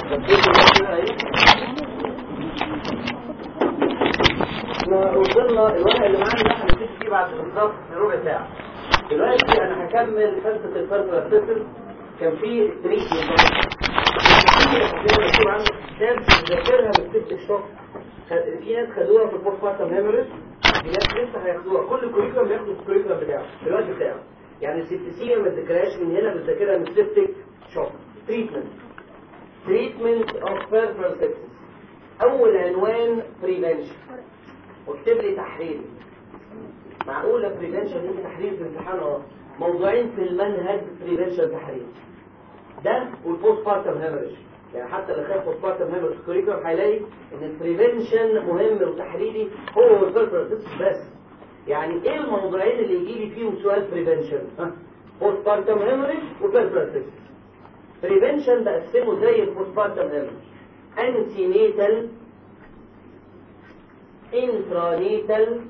احنا وصلنا الورق اللي معانا ده هنبتدي فيه بعد بالظبط ربع ساعة دلوقتي انا هكمل فلسفة الفرق سيستم كان في تريتمنت مكتوب عنه كتاب بذاكرها بالست شهور في ناس خدوها في البوست بارتم هيموريج في ناس لسه هياخدوها كل كوريكولم بياخد الكوريكولم بتاعه في الوقت بتاعه يعني السبتسيميا ما تذاكرهاش من هنا بتذاكرها من السبتك شوك تريتمنت تريتمنت اوف بيرفرال سيبسس اول عنوان بريفنشن واكتب لي تحرير معقولة بريفنشن دي تحرير في الامتحان اه موضوعين في المنهج بريفنشن تحرير ده والبوست بارتم هيموريج يعني حتى اللي خاف بوست بارتم هيموريج في الكوريكولم هيلاقي ان البريفنشن مهم وتحريري هو والبيرفرال سيبسس بس يعني ايه الموضوعين اللي يجي لي فيهم سؤال بريفنشن ها بوست بارتم هيموريج وبيرفرال سيبسس بريفنشن بقسمه زي البوست بارتم هيموريج انتي نيتال انترانيتال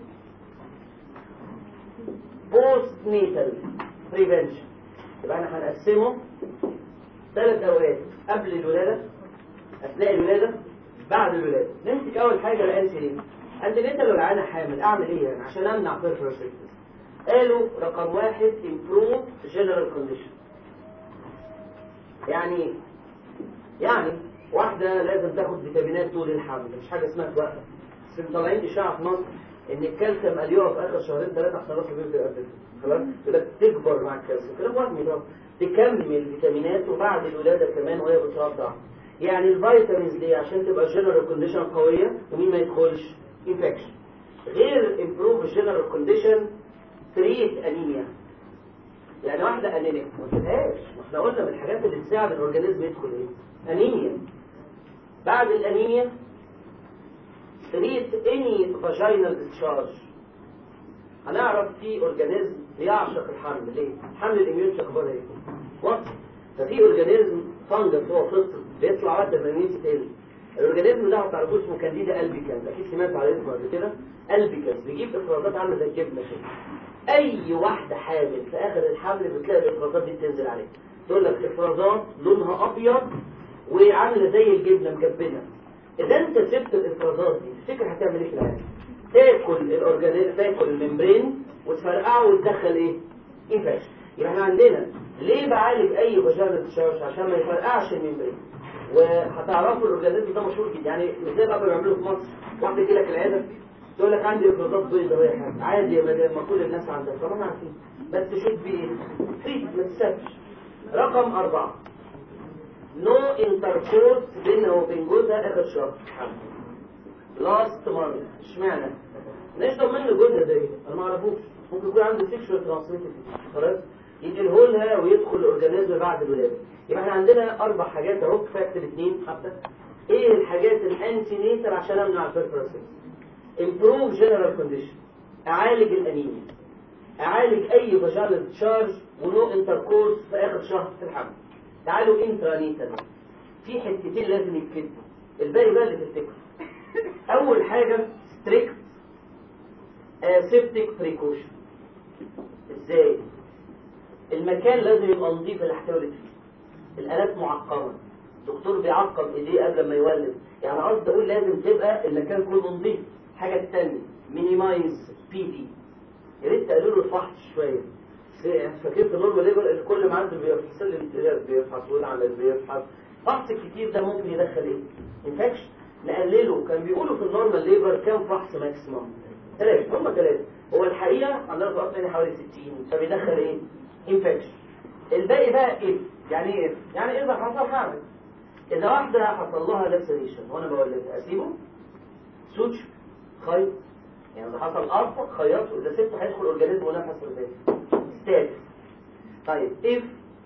بوست نيتال بريفنشن يبقى احنا هنقسمه ثلاث اوقات قبل الولاده اثناء الولاده بعد الولاده نمسك اول حاجه الانتي نيتال انتي نيتال لو العيانه حامل اعمل ايه يعني عشان امنع بيرفرال قالوا رقم واحد improve general condition يعني ايه؟ يعني واحدة لازم تاخد فيتامينات طول الحمل مش حاجة اسمها توقف بس مطلعين إشاعة في مصر إن الكالسيوم قال يقف آخر شهرين ثلاثة عشان راسه بيبدأ يقفل خلاص يقول لك تكبر مع الكالسيوم كلام وهمي طبعا تكمل فيتامينات وبعد الولادة كمان وهي بترضع يعني الفيتامينز دي عشان تبقى جنرال كونديشن قوية ومين ما يدخلش انفكشن غير امبروف الجنرال كونديشن تريت انيميا يعني واحدة انيميك ما قلتهاش ما احنا قلنا من الحاجات اللي تساعد الاورجانيزم يدخل ايه انيميا بعد الانيميا تريت اني فاجينال ديسشارج هنعرف في اورجانيزم بيعشق الحمل ليه الحمل الاميون اخباره ايه وصف ففي اورجانيزم فانجس هو فطر بيطلع وقت ما الاميون تقل الاورجانيزم ده هتعرفوه اسمه كانديدا البيكانس اكيد سمعت عليه اسمه قبل كده البيكانس بيجيب افرازات عامله زي الجبنه كده اي واحده حامل في اخر الحمل بتلاقي الافرازات دي بتنزل عليها تقول لك افرازات لونها ابيض وعامله زي الجبنه مجبنه اذا انت سبت الافرازات دي تفتكر هتعمل ايه في العين تاكل الاورجانيزم تاكل الممبرين وتفرقعه وتدخل ايه انفكشن يبقى احنا عندنا ليه بعالج اي فاجينال تشارج عشان ما يفرقعش الممبرين وهتعرفوا الاورجانيزم ده مشهور جدا يعني مش زي بقى بيعملوه في مصر واحده تجي لك العياده تقول لك عندي افرازات بيضاء وهي حاجه عادي يا مدام ما كل الناس عندها طبعا عارفين بس شوف بايه فري ما تسافش رقم أربعة نو انتركورس بينها وبين جوزها آخر شهر لاست مانث اشمعنى نشرب منه جوزها ده ايه انا ما اعرفوش ممكن يكون عنده سيكشوال ترانسميتد خلاص يديله لها ويدخل الاورجانيزم بعد الولاده يبقى احنا عندنا اربع حاجات اهو فاكتور اثنين حتى ايه الحاجات الانتي نيتر عشان امنع البيرفرسيس امبروف جنرال كونديشن اعالج الانيميا اعالج اي فاجينال تشارج ونو انتركورس في اخر شهر في الحمل تعالوا انترانيتال في حتتين لازم يتكتبوا الباقي بقى اللي تفتكروا اول حاجه ستريكت اسيبتيك بريكوشن ازاي المكان لازم يبقى نظيف اللي هتولد فيه الالات معقمه الدكتور بيعقم ايديه قبل ما يولد يعني قصدي اقول لازم تبقى المكان كله نظيف حاجه الثانيه مينيمايز بي دي يا ريت تقللوا الفحص شويه فاكر في نورمال ليبر كل ما عنده بيفحص الامتياز بيفحص والعمل بيفحص فحص الكتير ده ممكن يدخل ايه انفكشن نقلله كان بيقولوا في النورمال ليبر كام فحص ماكسيمم ثلاثة هم ثلاثة هو الحقيقة عندنا في أصلا حوالي 60 فبيدخل ايه انفكشن الباقي بقى ايه يعني ايه يعني اذا حصل حاجة اذا واحدة حصل لها لاسريشن وانا بولدها اسيبه سوتش خيط يعني اذا حصل قرص خيطه اذا سبته هيدخل اورجانيزم ونفس ازاي ستاتس طيب اف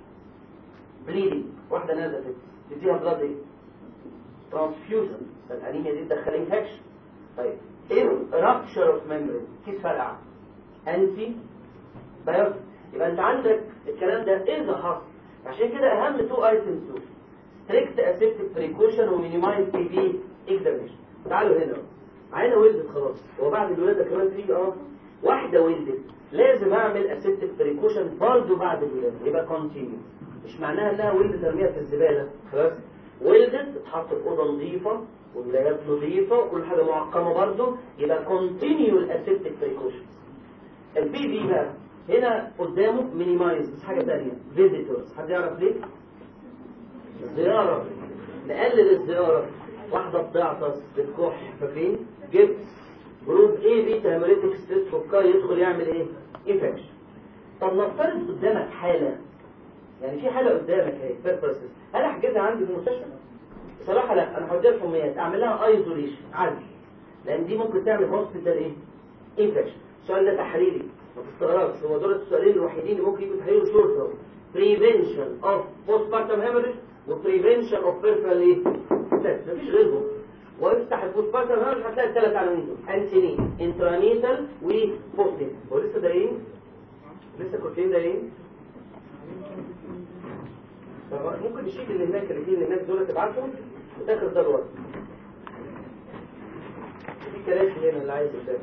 بليدنج واحدة نزفت تديها بلاد ايه ترانسفيوجن الانيميا دي تدخل انفكشن طيب ايه رابشر اوف ميموري كيس فرقعه انتي بايوتيك يبقى انت عندك الكلام ده اذا حصل عشان كده اهم تو ايتمز دول ستريكت اسيبتيك بريكوشن ومينيمايز بي بي اكزاميشن تعالوا هنا عينه ولدت خلاص وبعد الولاده كمان تيجي اه واحده ولدت لازم اعمل اسيبتيك بريكوشن برضه بعد الولاده يبقى كونتينيو مش معناها انها ولدت ارميها في الزباله خلاص ولدت اتحط في اوضه نظيفه والملايات نظيفه وكل حاجه معقمه برضه يبقى كونتينيو الاسيبتيك بريكوشنز البي في بقى هنا قدامه مينيمايز بس حاجه ثانيه فيزيتورز حد يعرف ليه؟ زياره نقلل الزياره واحده بتعطس بتكح فاكرين؟ جبس جروب ايه بيتا هيموليتيك ستريس فوكاي يدخل يعمل ايه؟ انفكشن طب نفترض قدامك حاله يعني في حاله قدامك اهي بيربرسز هل احجزها عندي في المستشفى؟ بصراحه لا انا هوديها الحميات اعمل لها ايزوليشن عادي لان دي ممكن تعمل هوسبيتال ايه؟ انفكشن السؤال ده تحريري ما تستغربش هو دول السؤالين الوحيدين اللي ممكن يجوا تحرير شورت prevention of postpartum hemorrhage و prevention of peripheral ايه؟ sepsis مفيش غيرهم وافتح البوستبارتم hemorrhage هتلاقي الثلاث عناوين دول انتيني انترانيتال وبوستين هو لسه دايرين؟ لسه كورتين دايرين؟ طب ممكن نشيل اللي هناك الاثنين اللي هناك دول تبعتهم وتاخد ده الوقت في كراسي هنا اللي عايز قدام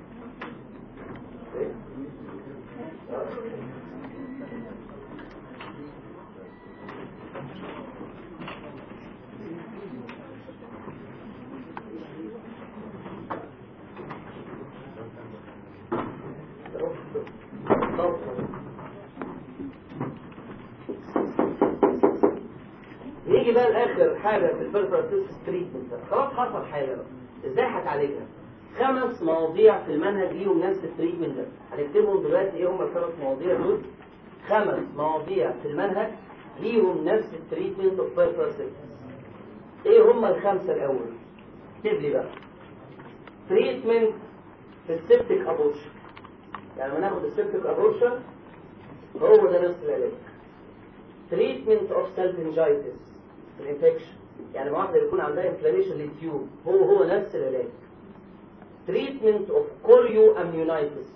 نيجي بقى لاخر حاجه في البرفراتيس تريتمنت خلاص حصل حاجه بقى ازاي هتعالجها خمس مواضيع في المنهج ليهم نفس التريتمنت ده هنكتبهم دلوقتي ايه هم الخمس مواضيع دول خمس مواضيع في المنهج ليهم نفس التريتمنت اوف بيرفراتيس ايه هم الخمسه الاول اكتب لي بقى تريتمنت في السيبتيك ابورشن يعني لما ناخد السيبتيك ابورشن هو ده نفس العلاج تريتمنت اوف سالفنجايتس الانفكشن يعني واحده يكون عندها انفلاميشن للتيوب هو هو نفس العلاج تريتمنت اوف كوريو اميونايتس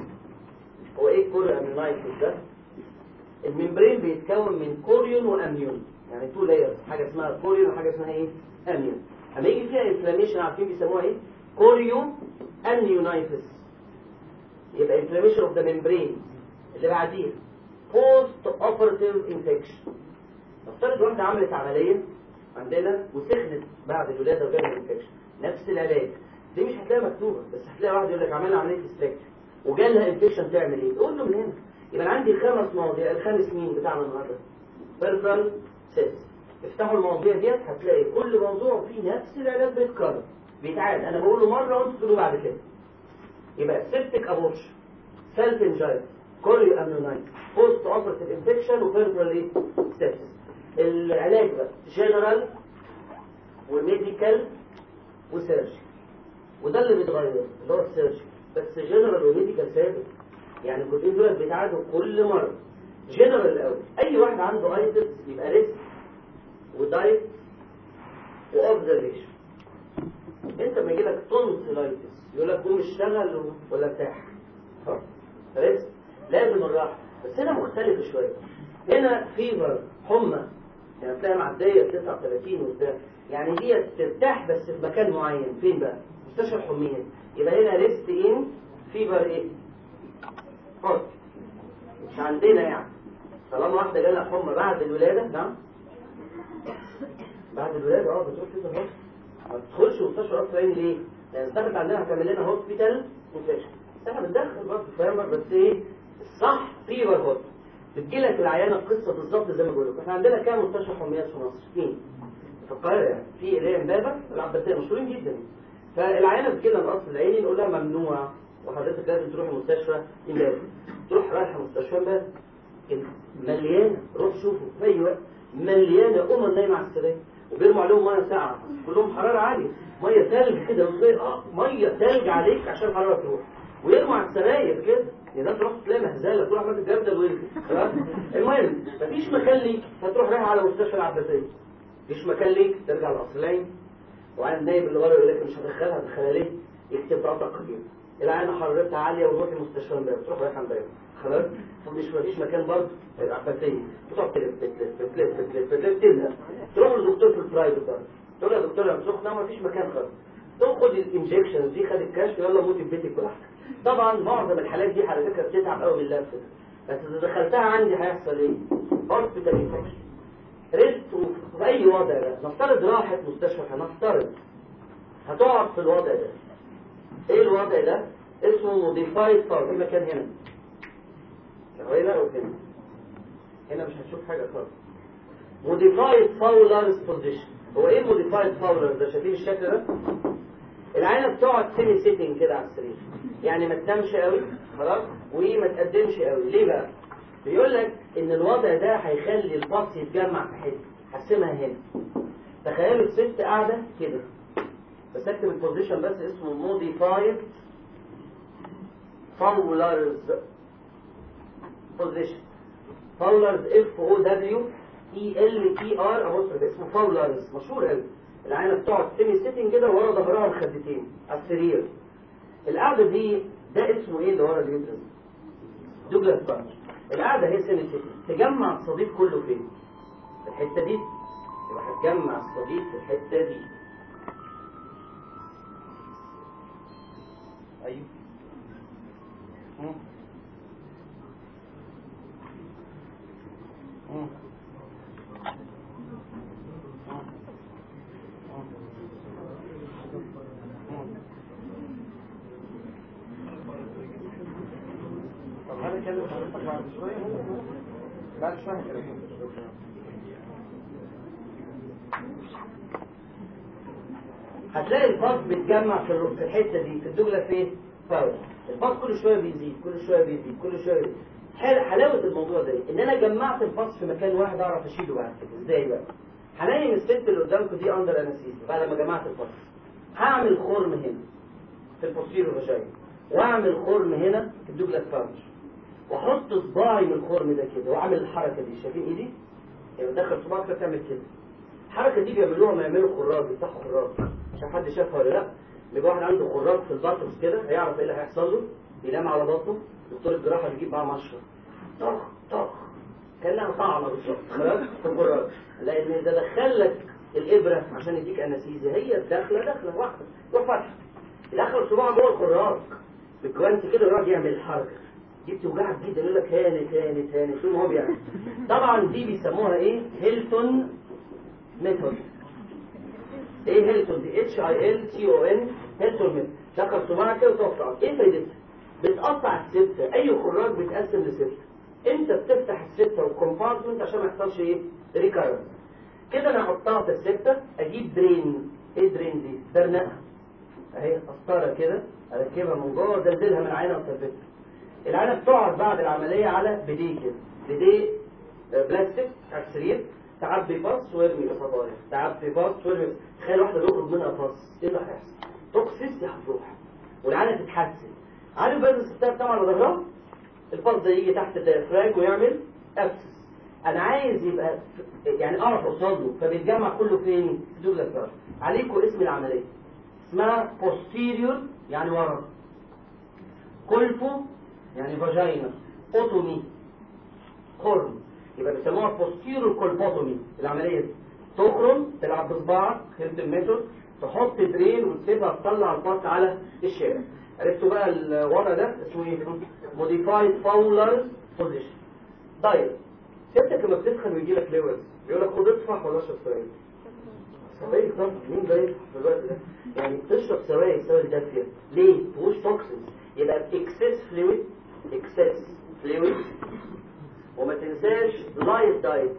هو ايه كوريو اميونايتس ده الممبرين بيتكون من كوريون واميون يعني تو لايرز حاجه اسمها كوريون وحاجه اسمها ايه اميون اما يجي فيها انفلاميشن عارفين بيسموها ايه كوريو اميونايتس يبقى انفلاميشن اوف ذا ممبرين اللي بعديها بوست اوبرتيف انفكشن نفترض واحده عملت عمليه عندنا وسخنت بعد الولاده وجالها انفكشن نفس العلاج دي مش هتلاقيها مكتوبه بس هتلاقي واحد يقول لك عملنا عمليه استراكشن وجالها انفكشن تعمل ايه؟ تقول له من هنا يبقى انا عندي خمس مواضيع الخامس مين بتاعنا النهارده؟ بيرفرال سيس افتحوا المواضيع ديت هتلاقي كل موضوع فيه نفس العلاج بيتكرر بيتعاد انا بقوله مره وانتوا تقولوا بعد كده يبقى سيبتيك ابورشن سيلف انجايت كوريو امنونايت بوست اوبرتيف انفكشن وبيرفرال ايه؟ سيبسس العلاج بقى جنرال وميديكال وسيرجي وده اللي بيتغير اللي هو السيرجي بس جنرال وميديكال ثابت يعني الجزئين دول بيتعادوا كل مره جنرال الاول اي واحد عنده ايتس يبقى ريسك ودايت واوبزرفيشن انت لما يجي لك تونسيلايتس يقول لك قوم اشتغل ولا ارتاح ريسك لازم الراحه بس هنا مختلف شويه هنا فيفر حمى يعني تلاقي معديه 39 وبتاع يعني دي ترتاح بس في مكان معين فين بقى مستشفى الحميات يبقى هنا ريست ان فيفر ايه هوت مش عندنا يعني طالما واحده جالها حمى بعد الولاده نعم بعد الولاده اه بتروح كده هوت ما تدخلش مستشفى قصر عيني ليه؟ لان الدكتور عندنا هتعمل لنا هوسبيتال انفكشن احنا بندخل برضه فاهم بس ايه الصح فيفر هوت بتجيلك العيانه القصه بالظبط زي ما بقول لكم احنا عندنا كام مستشفى حميات في مصر؟ اثنين في القاهره يعني في اللي هي امبابه العباسيه مشهورين جدا فالعيانه بتجيلنا القصر العيني نقول لها ممنوع وحضرتك لازم تروحي مستشفى امبابه تروح رايحه مستشفى امبابه مليانه روح شوفوا في اي وقت مليانه امم نايمه على السرير وبيرموا عليهم ميه ساقعه كلهم حراره عاليه ميه ثلج كده وتلاقي اه ميه ثلج عليك عشان الحراره تروح ويرموا على السراير كده يعني ده تروح تلاقي مهزله تروح مثلا جردل ويلك المهم مفيش مكان ليك فتروح رايح على مستشفى العباسيه مفيش مكان ليك ترجع الاصلين وعين النايب اللي ورا يقول لك مش هدخلها هدخلها ليه؟ يكتب رقم قديم العينه حرارتها عاليه وروحي مستشفى امبارح تروح رايح امبارح خلاص فمش مفيش مكان برضه العباسيه تقعد تلف تلف تلف تلف تلف تزهق تروح للدكتور في البرايفت برضه تقول له يا دكتور انا سخنه مفيش مكان خالص تقوم خد الانجكشن دي خد الكشف يلا موتي في بيتك براحتك طبعا معظم الحالات دي على فكره بتتعب قوي من اللف بس اذا دخلتها عندي هيحصل ايه؟ هوسبيتال انفكشن ريست في اي الوضع ده نفترض راحت مستشفى هنفترض هتقعد في الوضع ده ايه الوضع ده اسمه موديفايد فاول في مكان هنا هو هنا او هنا هنا مش هتشوف حاجه خالص موديفايد فاولرز بوزيشن هو ايه موديفايد فاولرز ده شايفين الشكل ده العينه بتقعد سيمي سيتنج كده على السرير يعني ما تنامش قوي خلاص وما تقدمش قوي ليه بقى بيقول لك ان الوضع ده هيخلي الباص يتجمع في حته هقسمها هنا تخيلوا الست قاعده كده بس اكتب البوزيشن بس اسمه موديفايد فاولرز بوزيشن فاولرز اف او دبليو اي ال تي ار اهو اسمه فاولرز مشهور قوي العينه بتقعد سيمي سيتنج كده ورا ظهرها الخدتين على السرير القعده دي ده اسمه ايه اللي ورا اليوترس دوجلاس بانش القعده هي سيمي سيتنج تجمع الصديد كله فين في الحته دي يبقى هتجمع الصديد في الحته دي ايوه مم. مم. طب هل كده حضرتك بعد شوية بعد شوية كده هتلاقي الباص بيتجمع في الر- في الحته دي في الدوجلا فين؟ فاول الباص كل شويه بيزيد كل شويه بيزيد كل شويه بيزيد حل- حلاوه الموضوع ده إيه؟ ان انا جمعت الباص في مكان واحد اعرف اشيله بعد كده ازاي بقى؟ هنايم الست اللي قدامكم دي اندر انستيزيا بعد ما جمعت الباص هعمل خرم هنا في البوستيريور فاجاين واعمل خرم هنا في الدوجلاس باوتش واحط صباعي من الخرم ده كده واعمل الحركه دي شايفين ايدي؟ يعني تدخل صباعك كده تعمل كده الحركه دي بيعملوها ما يعملوا خراج بيفتحوا خراج مش عارف حد شافها ولا لا بيبقى واحد عنده خراج في البطرس كده هيعرف ايه اللي هيحصل له بينام على بطنه دكتور الجراحه بيجيب معاه مشرط طخ طخ كانها طعنه بالظبط خلاص في الخراج لان اذا دخل لك الابره عشان يديك انستيزيا هي الداخله داخله واحده روح فتح يدخل صباعه جوه الخراج بالجوانت كده يقعد يعمل الحركه دي بتوجعك جدا يقول لك هانت هانت هانت طول ما هو بيعمل طبعا دي بيسموها ايه هيلتون ميثود ايه هيلتون دي اتش اي ال تي او ان هيلتون ميثود دخل صباعك كده وتقطع ايه فايدتها بتقطع السته اي خراج بيتقسم لسته انت بتفتح السته والكومبارتمنت عشان ما يحصلش ايه ريكارنس كده انا احطها في السته اجيب درين ايه درين دي برنقها اهي قسطره كده اركبها من جوه وزلزلها من العينه وثبتها العينه بتقعد بعد العمليه على بديه كده بديه آه، بلاستيك على السرير تعبي باص وارمي الفضايح تعبي باص وارمي تخيل واحده يخرج منها باص ايه اللي هيحصل؟ توكسيس هتروح والعينه تتحسن عارف بقى الستات طبعا على ظهرها الباص ده يجي تحت الديافراج ويعمل ابسس انا عايز يبقى ف- يعني اعرف اوصل له فبيتجمع كله فين؟ في دوجلاس بارش عليكم اسم العمليه اسمها posterior يعني ورا كولفو يعني فاجينا اوتومي خرم يبقى بيسموها posterior كولبوتومي العمليه دي تخرم تلعب بصباعك فهمت الميثود تحط درين وتسيبها تطلع الباص على الشارع عرفتوا بقى الوضع ده اسمه ايه؟ موديفايد فاولر بوزيشن طيب سيبتك لما بتسخن ويجي لك ليورز يقول لك خد اطفح ولا اشرب سوائل سوائل طبعا مين ده يطفح في الوقت ده؟ يعني تشرب سوائل سوائل دافيه ليه؟ فيهوش توكسينز يبقى اكسس فلويد اكسس فلويد وما تنساش لايت دايت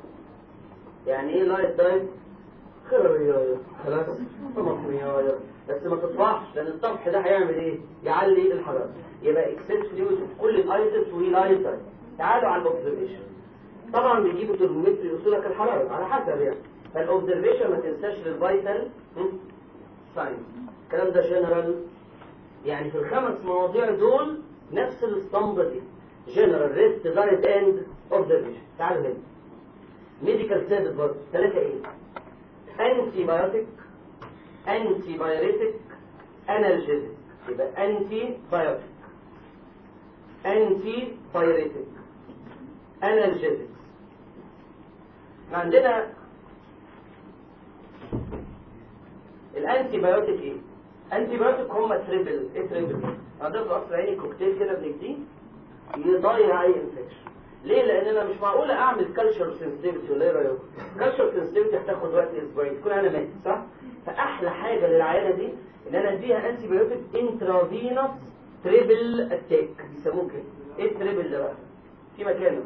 يعني ايه لايت دايت؟ خيرية خلاص طماطمية بس ما تطفحش لان الطفح ده هيعمل ايه؟ يعلي الحرارة يبقى اكسس فلويد في كل الايتمز ولايت دايت تعالوا على الاوبزرفيشن طبعا بيجيبوا ترمومتر يقيسوا لك الحراره على حسب يعني فالاوبزرفيشن ما تنساش للفيتال ساينس الكلام ده جنرال يعني في الخمس مواضيع دول نفس الاسطمبه دي جنرال ريست دايت اند اوبزرفيشن تعالوا هنا ميديكال سيرفيس برضه ثلاثه ايه انتي بايوتيك انتي بايوريتك انالجيزيك يبقى انتي بايوتيك انتي بايوريتك انالجيزيكس احنا عندنا الانتي بايوتيك ايه انتي بايوتيك هم تريبل ايه تريبل عندنا في قصر عيني كوكتيل كده بنديه يضيع اي انفكشن ليه لان انا مش معقول اعمل كالتشر سنسيتيفيتي ولا ايه رايكم كالشر سنسيتيفيتي هتاخد وقت اسبوعين تكون انا مات صح فاحلى حاجه للعيانه دي ان انا اديها انتي بايوتيك انترافينوس تريبل اتاك بيسموه كده ايه التريبل ده بقى في مكانه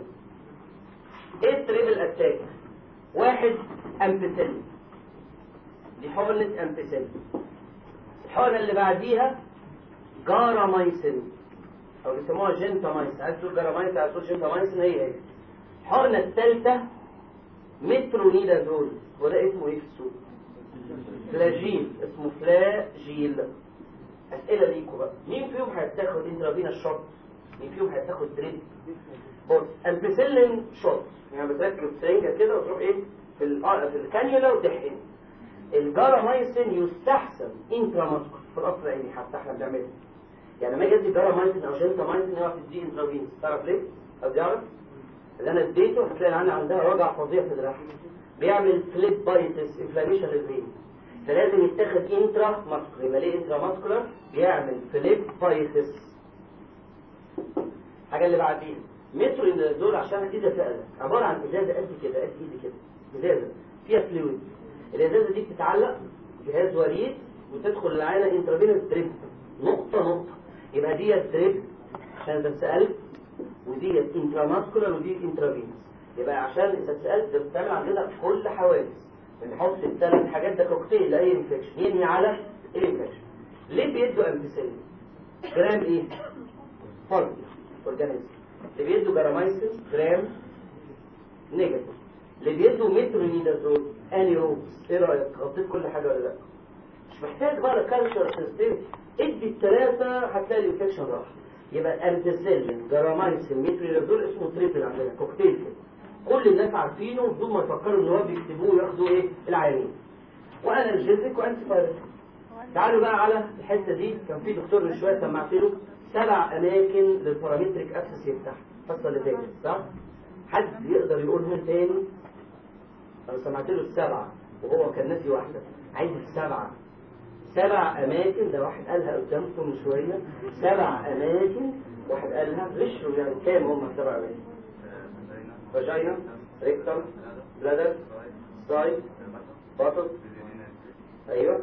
ايه التريبل اتاك واحد امبيسيلين دي حقنه امبيسيلين الحقنه اللي بعديها جارامايسين او بيسموها جنتامايسين عايز تقول جارامايسين عايز تقول جنتامايسين هي هي الحقنه الثالثه مترونيدازول وده اسمه ايه في السوق فلاجيل اسمه فلاجيل اسئله ليكوا بقى مين فيهم هيتاخد انترافينا شوت مين فيهم هيتاخد دريب بص البسلين شوت يعني بتركب سرنجه كده وتروح ايه في ال في الكانيولا وتحقن الجارامايسين يستحسن انتراماسكول في القصر العيني حتى احنا بنعملها يعني لما اجي ادي جارامايسين او جنتامايسين اوعى تديه انترافينس تعرف ليه؟ او تعرف؟ اللي انا اديته هتلاقي العيان عندها وجع فظيع في دراعها بيعمل فليب بايتس انفلاميشن للفين فلازم يتاخد انترا ماسكولار يبقى ليه انترا ماسكولار بيعمل فليب بايتس الحاجه اللي بعديها مترو دول عشان ايدها فعلا عباره عن ازازه قد كده قد ايدي كده ازازه فيها فلويد الازازه دي بتتعلق جهاز وريد وتدخل العينه انترافينوس دريب نقطه نقطه يبقى دي دريب عشان انت اتسالت ودي انتراماسكولار ودي انترافينوس يبقى عشان انت اتسالت ده بتعمل عندنا في كل حوادث بنحط الثلاث حاجات ده كوكتيل لاي انفكشن ينهي على الانفكشن ليه بيدوا امبيسيلين جرام ايه فولي اورجانيزم اللي بيدوا جرامايسين جرام نيجاتيف اللي بيدوا مترونيدازول انيروبس ايه رايك غطيت كل حاجه ولا لا مش محتاج بقى كالتشر سيستم ادي الثلاثه هتلاقي الانفكشن راح يبقى امبيسيلين جرامايسين مترونيدازول اسمه تريبل عندنا كوكتيل كده كل الناس عارفينه بدون ما يفكروا ان هو بيكتبوه وياخدوا ايه العيانين وانا الجزك وانت فارق تعالوا بقى على الحته دي كان في دكتور من شويه سمعت له سبع اماكن للبارامتريك اكسس يفتح الفصل اللي فاتت صح حد يقدر يقولهم تاني انا سمعت له السبعه وهو كان ناسي واحده عايز السبعه سبع اماكن ده واحد قالها قدامكم من شويه سبع اماكن واحد قالها غشوا يعني كام هم السبع اماكن فاجينا ريكتم بلادر سايد بطل ايوه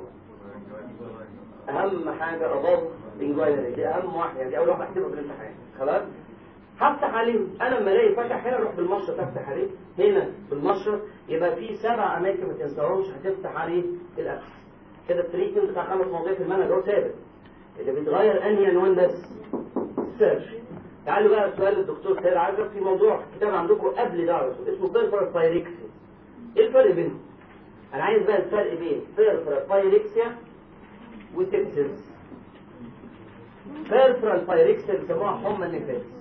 اهم حاجه اباظ بنجوينري دي اهم واحده يعني دي اول واحده اكتبها في الامتحان خلاص هفتح عليه انا لما الاقي فتح هنا اروح بالمشرط افتح عليه هنا بالمشرط يبقى في سبع اماكن ما تنساهمش هتفتح عليه الاكسس كده التريتمنت بتاع خمس مواضيع في المنهج هو ثابت اللي بيتغير انهي عنوان بس السيرش تعالوا بقى سؤال الدكتور سيد عجب في موضوع كتاب عندكم قبل ده على طول اسمه بيرفرال بايركسيا ايه الفرق بينهم؟ انا عايز بقى الفرق بين بيرفرال بايركسيا وسيبسيس بيرفرال بايركسيا بيسموها حمى النفاس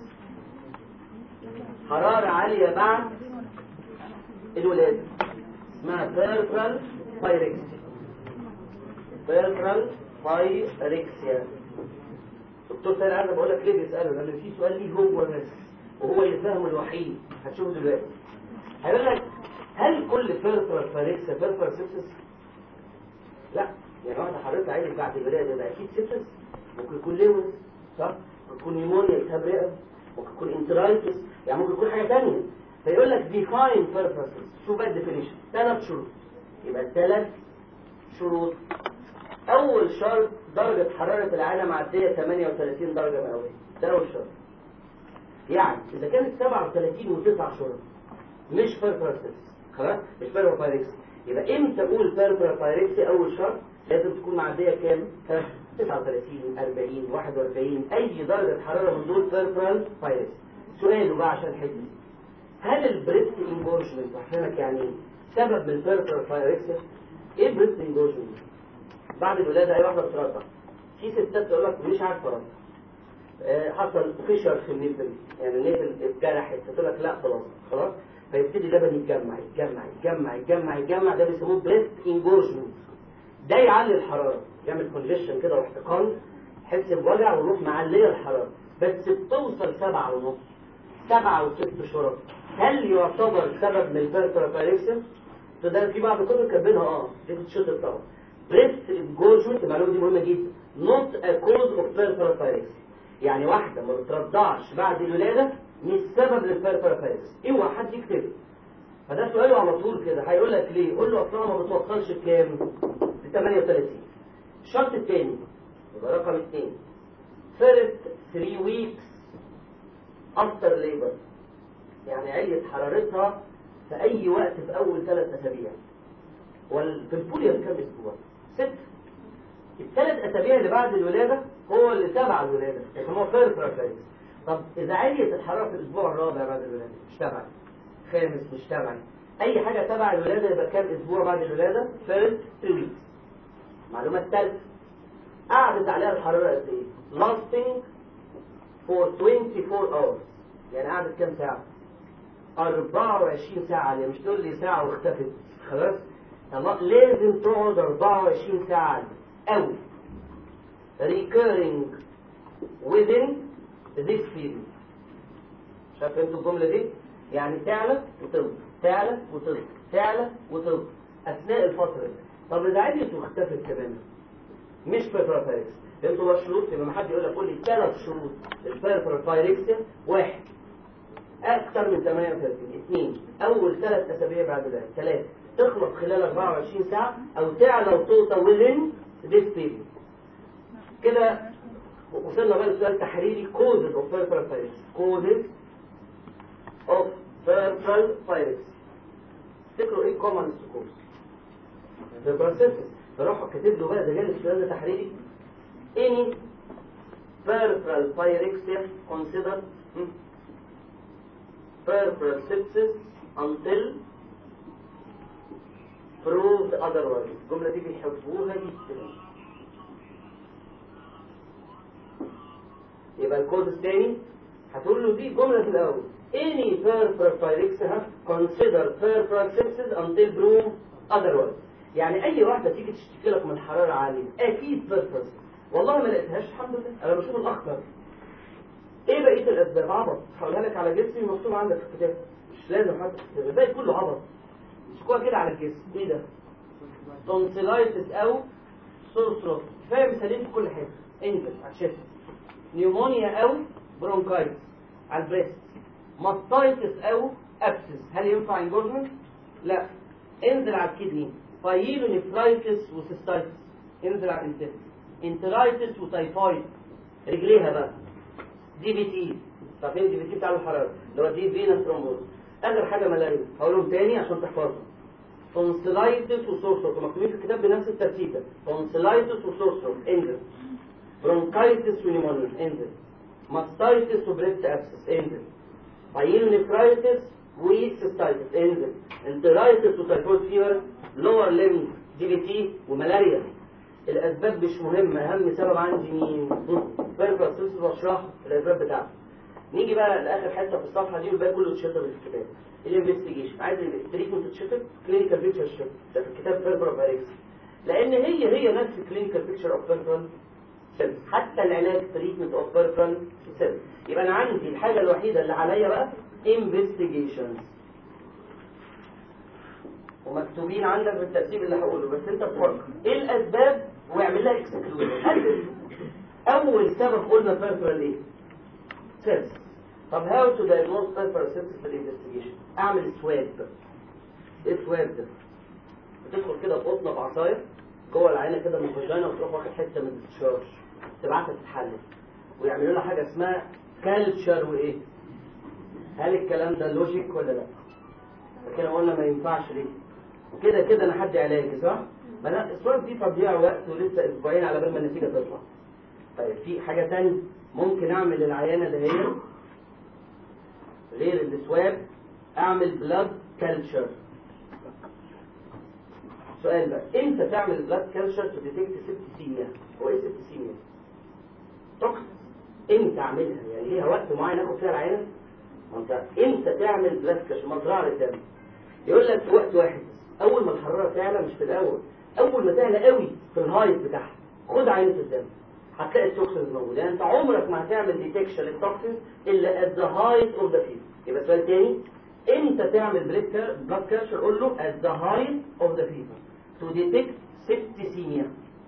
حرارة عالية بعد الولادة اسمها بيرفرال بايركسيا بيرفرال بايركسيا دكتور سيد عايز بقول لك ليه بيسأله لأن في سؤال ليه هو بس وهو اللي فاهمه الوحيد هتشوفه دلوقتي هيقول لك هل كل بيرفرال بايركسيا بيرفرال سيبسيس؟ لا يعني واحدة حضرتك عينك بعد الولادة ده أكيد سيبسس ممكن يكون ليوز صح؟ ممكن يكون نيمونيا التهاب رئه ممكن يكون انترايتس يعني ممكن يكون حاجة تانية فيقول لك ديفاين purposes شو بقى الديفينيشن ثلاث شروط يبقى ثلاث شروط أول شرط درجة حرارة العالم معدية 38 درجة مئوية ده أول شرط يعني إذا كانت 37 وتسع شرط مش بيرفرسس خلاص مش بيرفرسس يبقى امتى اقول بيرفرال بايركسي اول شرط لازم تكون معديه كام 39 40 41 اي درجه حراره من دول بيرفرال بايركسي سؤاله بقى عشان الحته هل البريست انجورجمنت هفهمك يعني ايه سبب من البيرفرال بايركسي ايه البريست انجورجمنت بعد الولاده اي واحده بترضع في ستات تقول لك مش عارفه ارضع آه، حصل فيشر في النيبل يعني النيبل اتجرحت فتقول لك لا خلاص خلاص فيبتدي اللبن يتجمع يتجمع يتجمع يتجمع يتجمع ده بيسموه بريست انجورجمنت ده يعلي الحراره يعمل كونجيشن كده واحتقان تحس بوجع ويروح معليه الحراره بس بتوصل سبعة ونص سبعة وست شرط هل يعتبر سبب من البيرتراباريكسيا؟ ده في بعض الكتب كاتبينها اه دي بتشطب طبعا بريست انجورجمنت المعلومه دي مهمه جدا نوت ا كوز اوف بيرتراباريكسيا يعني واحده ما بترضعش بعد الولاده مش سبب للبيرتراباريكسيا اوعى حد يكتبه فده سؤاله على طول كده هيقول لك ليه قول له اصلا ما بتوصلش بكام ب 38 الشرط الثاني يبقى رقم اثنين first 3 weeks after labor يعني عليت حرارتها في اي وقت في اول ثلاث اسابيع وفي البوليا كام اسبوع ست الثلاث اسابيع اللي بعد الولاده هو اللي تبع الولاده لكن هو فيرست ريفلكس طب اذا عليت الحراره في الاسبوع الرابع بعد الولاده مش تبعي خامس مش تبعي اي حاجه تبع الولاده يبقى كام اسبوع بعد الولاده فيرست 3 ويكس المعلومه الثالثه قعدت عليها الحراره قد ايه lasting for 24 hours يعني قعدت كام ساعه 24 ساعه عليها مش تقول لي ساعه واختفت خلاص الله لازم تقعد 24 ساعه عليها او recurring within this period شايف انتوا الجمله دي يعني تعلى وتنقص تعلى وتنقص تعلى وتنقص اثناء الفتره دي طب اذا عدت واختفت كمان مش بيرفرايركس انتوا بقى شروط يبقى ما حد يقول لك قول لي ثلاث شروط البيرفرايركسيا واحد اكثر من 38 اثنين اول ثلاث اسابيع بعد ذلك ثلاثه تخلص خلال 24 ساعه او تعلى وتوصل within this period كده وصلنا بقى لسؤال تحريري causes of peripheral pyrexia causes of peripheral pyrexia تفتكروا ايه common cause البروسيسس فراحوا كاتب له بقى ده جالس السؤال ده تحريري any peripheral pyrexia considered hmm, peripheral sepsis until proved otherwise الجملة دي بيحبوها جدا يبقى الكود الثاني هتقول له دي جملة في الأول any peripheral pyrexia consider peripheral sepsis until proved otherwise يعني أي واحدة تيجي تشتكي لك من حرارة عالية أكيد peripheral والله ما لقيتهاش الحمد لله أنا بشوف الأخضر إيه بقية الأسباب عبط هقولها لك على جسمي مكتوب عندك في الكتاب مش لازم حتى الباقي كله عبط مش كده على الجسم إيه ده؟ تونسيلايتس أو سورثروت كفاية مثالين في كل حاجة انجل على الشفت نيومونيا او برونكايتس على البريست ماستايتس او ابسس هل ينفع انجورجمنت لا انزل على الكدني بايلونيفرايتس وسيستايتس انزل على الانتست انترايتس وتايفايد رجليها بقى دي بي تي عارفين دي بي تي بتاع الحراره اللي هو دي فينس ترومبوز اخر حاجه ملاريا هقولهم تاني عشان تحفظهم تونسيلايتس وسورسروت مكتوبين في الكتاب بنفس الترتيب ده تونسيلايتس وسورسروت انزل برونكايتس ونيمونيا انزل ماستايتس وبريست ابسس انزل بايلونيفرايتس وسيستايتس انزل انترايتس وتايفويد فيور لور ليم دي بي تي وملاريا الاسباب مش مهمه اهم سبب عندي مين بيرفر سيبس بشرح الاسباب بتاعته نيجي بقى لاخر حته في الصفحه دي والباقي كله اتشطب في الكتاب الانفستيجيشن عايز التريتمنت تتشطب كلينيكال بيكتشر تتشطب ده في الكتاب بيربر اوف اريكس لان هي هي نفس الكلينيكال بيكتشر اوف بيربر سيلز حتى العلاج تريتمنت اوف بيربرال سيلز يبقى انا عندي الحاجه الوحيده اللي عليا بقى انفستيجيشنز ومكتوبين عندك بالترتيب اللي هقوله بس انت تفكر ايه الاسباب واعمل لها اكسكلود اول سبب قلنا بيربرال ايه سيلز طب هاو تو دايجنوز بيربرال سيلز في الانفستيجيشن اعمل سواب ايه سواب ده بتدخل كده في قطنه بعصايه جوه العينه كده من الفاجينا وتروح واخد حته من الديسشارج تبعتها تتحلل ويعملوا لها حاجه اسمها كالتشر وايه هل الكلام ده لوجيك ولا لا فكده قلنا ما ينفعش ليه كده كده انا حد علاجي صح ما انا الصور دي تضييع وقت ولسه اسبوعين على بال ما النتيجه تطلع طيب في حاجه ثانيه ممكن اعمل العيانه ده هي غير السواب اعمل بلاد كالتشر سؤال بقى امتى تعمل بلاد كالتشر تو ديتكت سيبتيسيميا هو ايه سيبتيسيميا توكس امتى اعملها يعني ليها وقت معين اخد فيها العينه ما انت امتى تعمل بلاد كالتشر مزرعه للدم يقول لك في وقت واحد اول ما الحراره تعلى مش في الاول اول ما تعلى قوي في الهايت بتاعها خد عينه الدم هتلاقي التوكسينز موجوده يعني انت عمرك ما هتعمل ديتكشن للتوكسينز الا at the height of the fever يبقى سؤال تاني امتى تعمل بلاد كالتشر قول له at the height of the fever to detect septicemia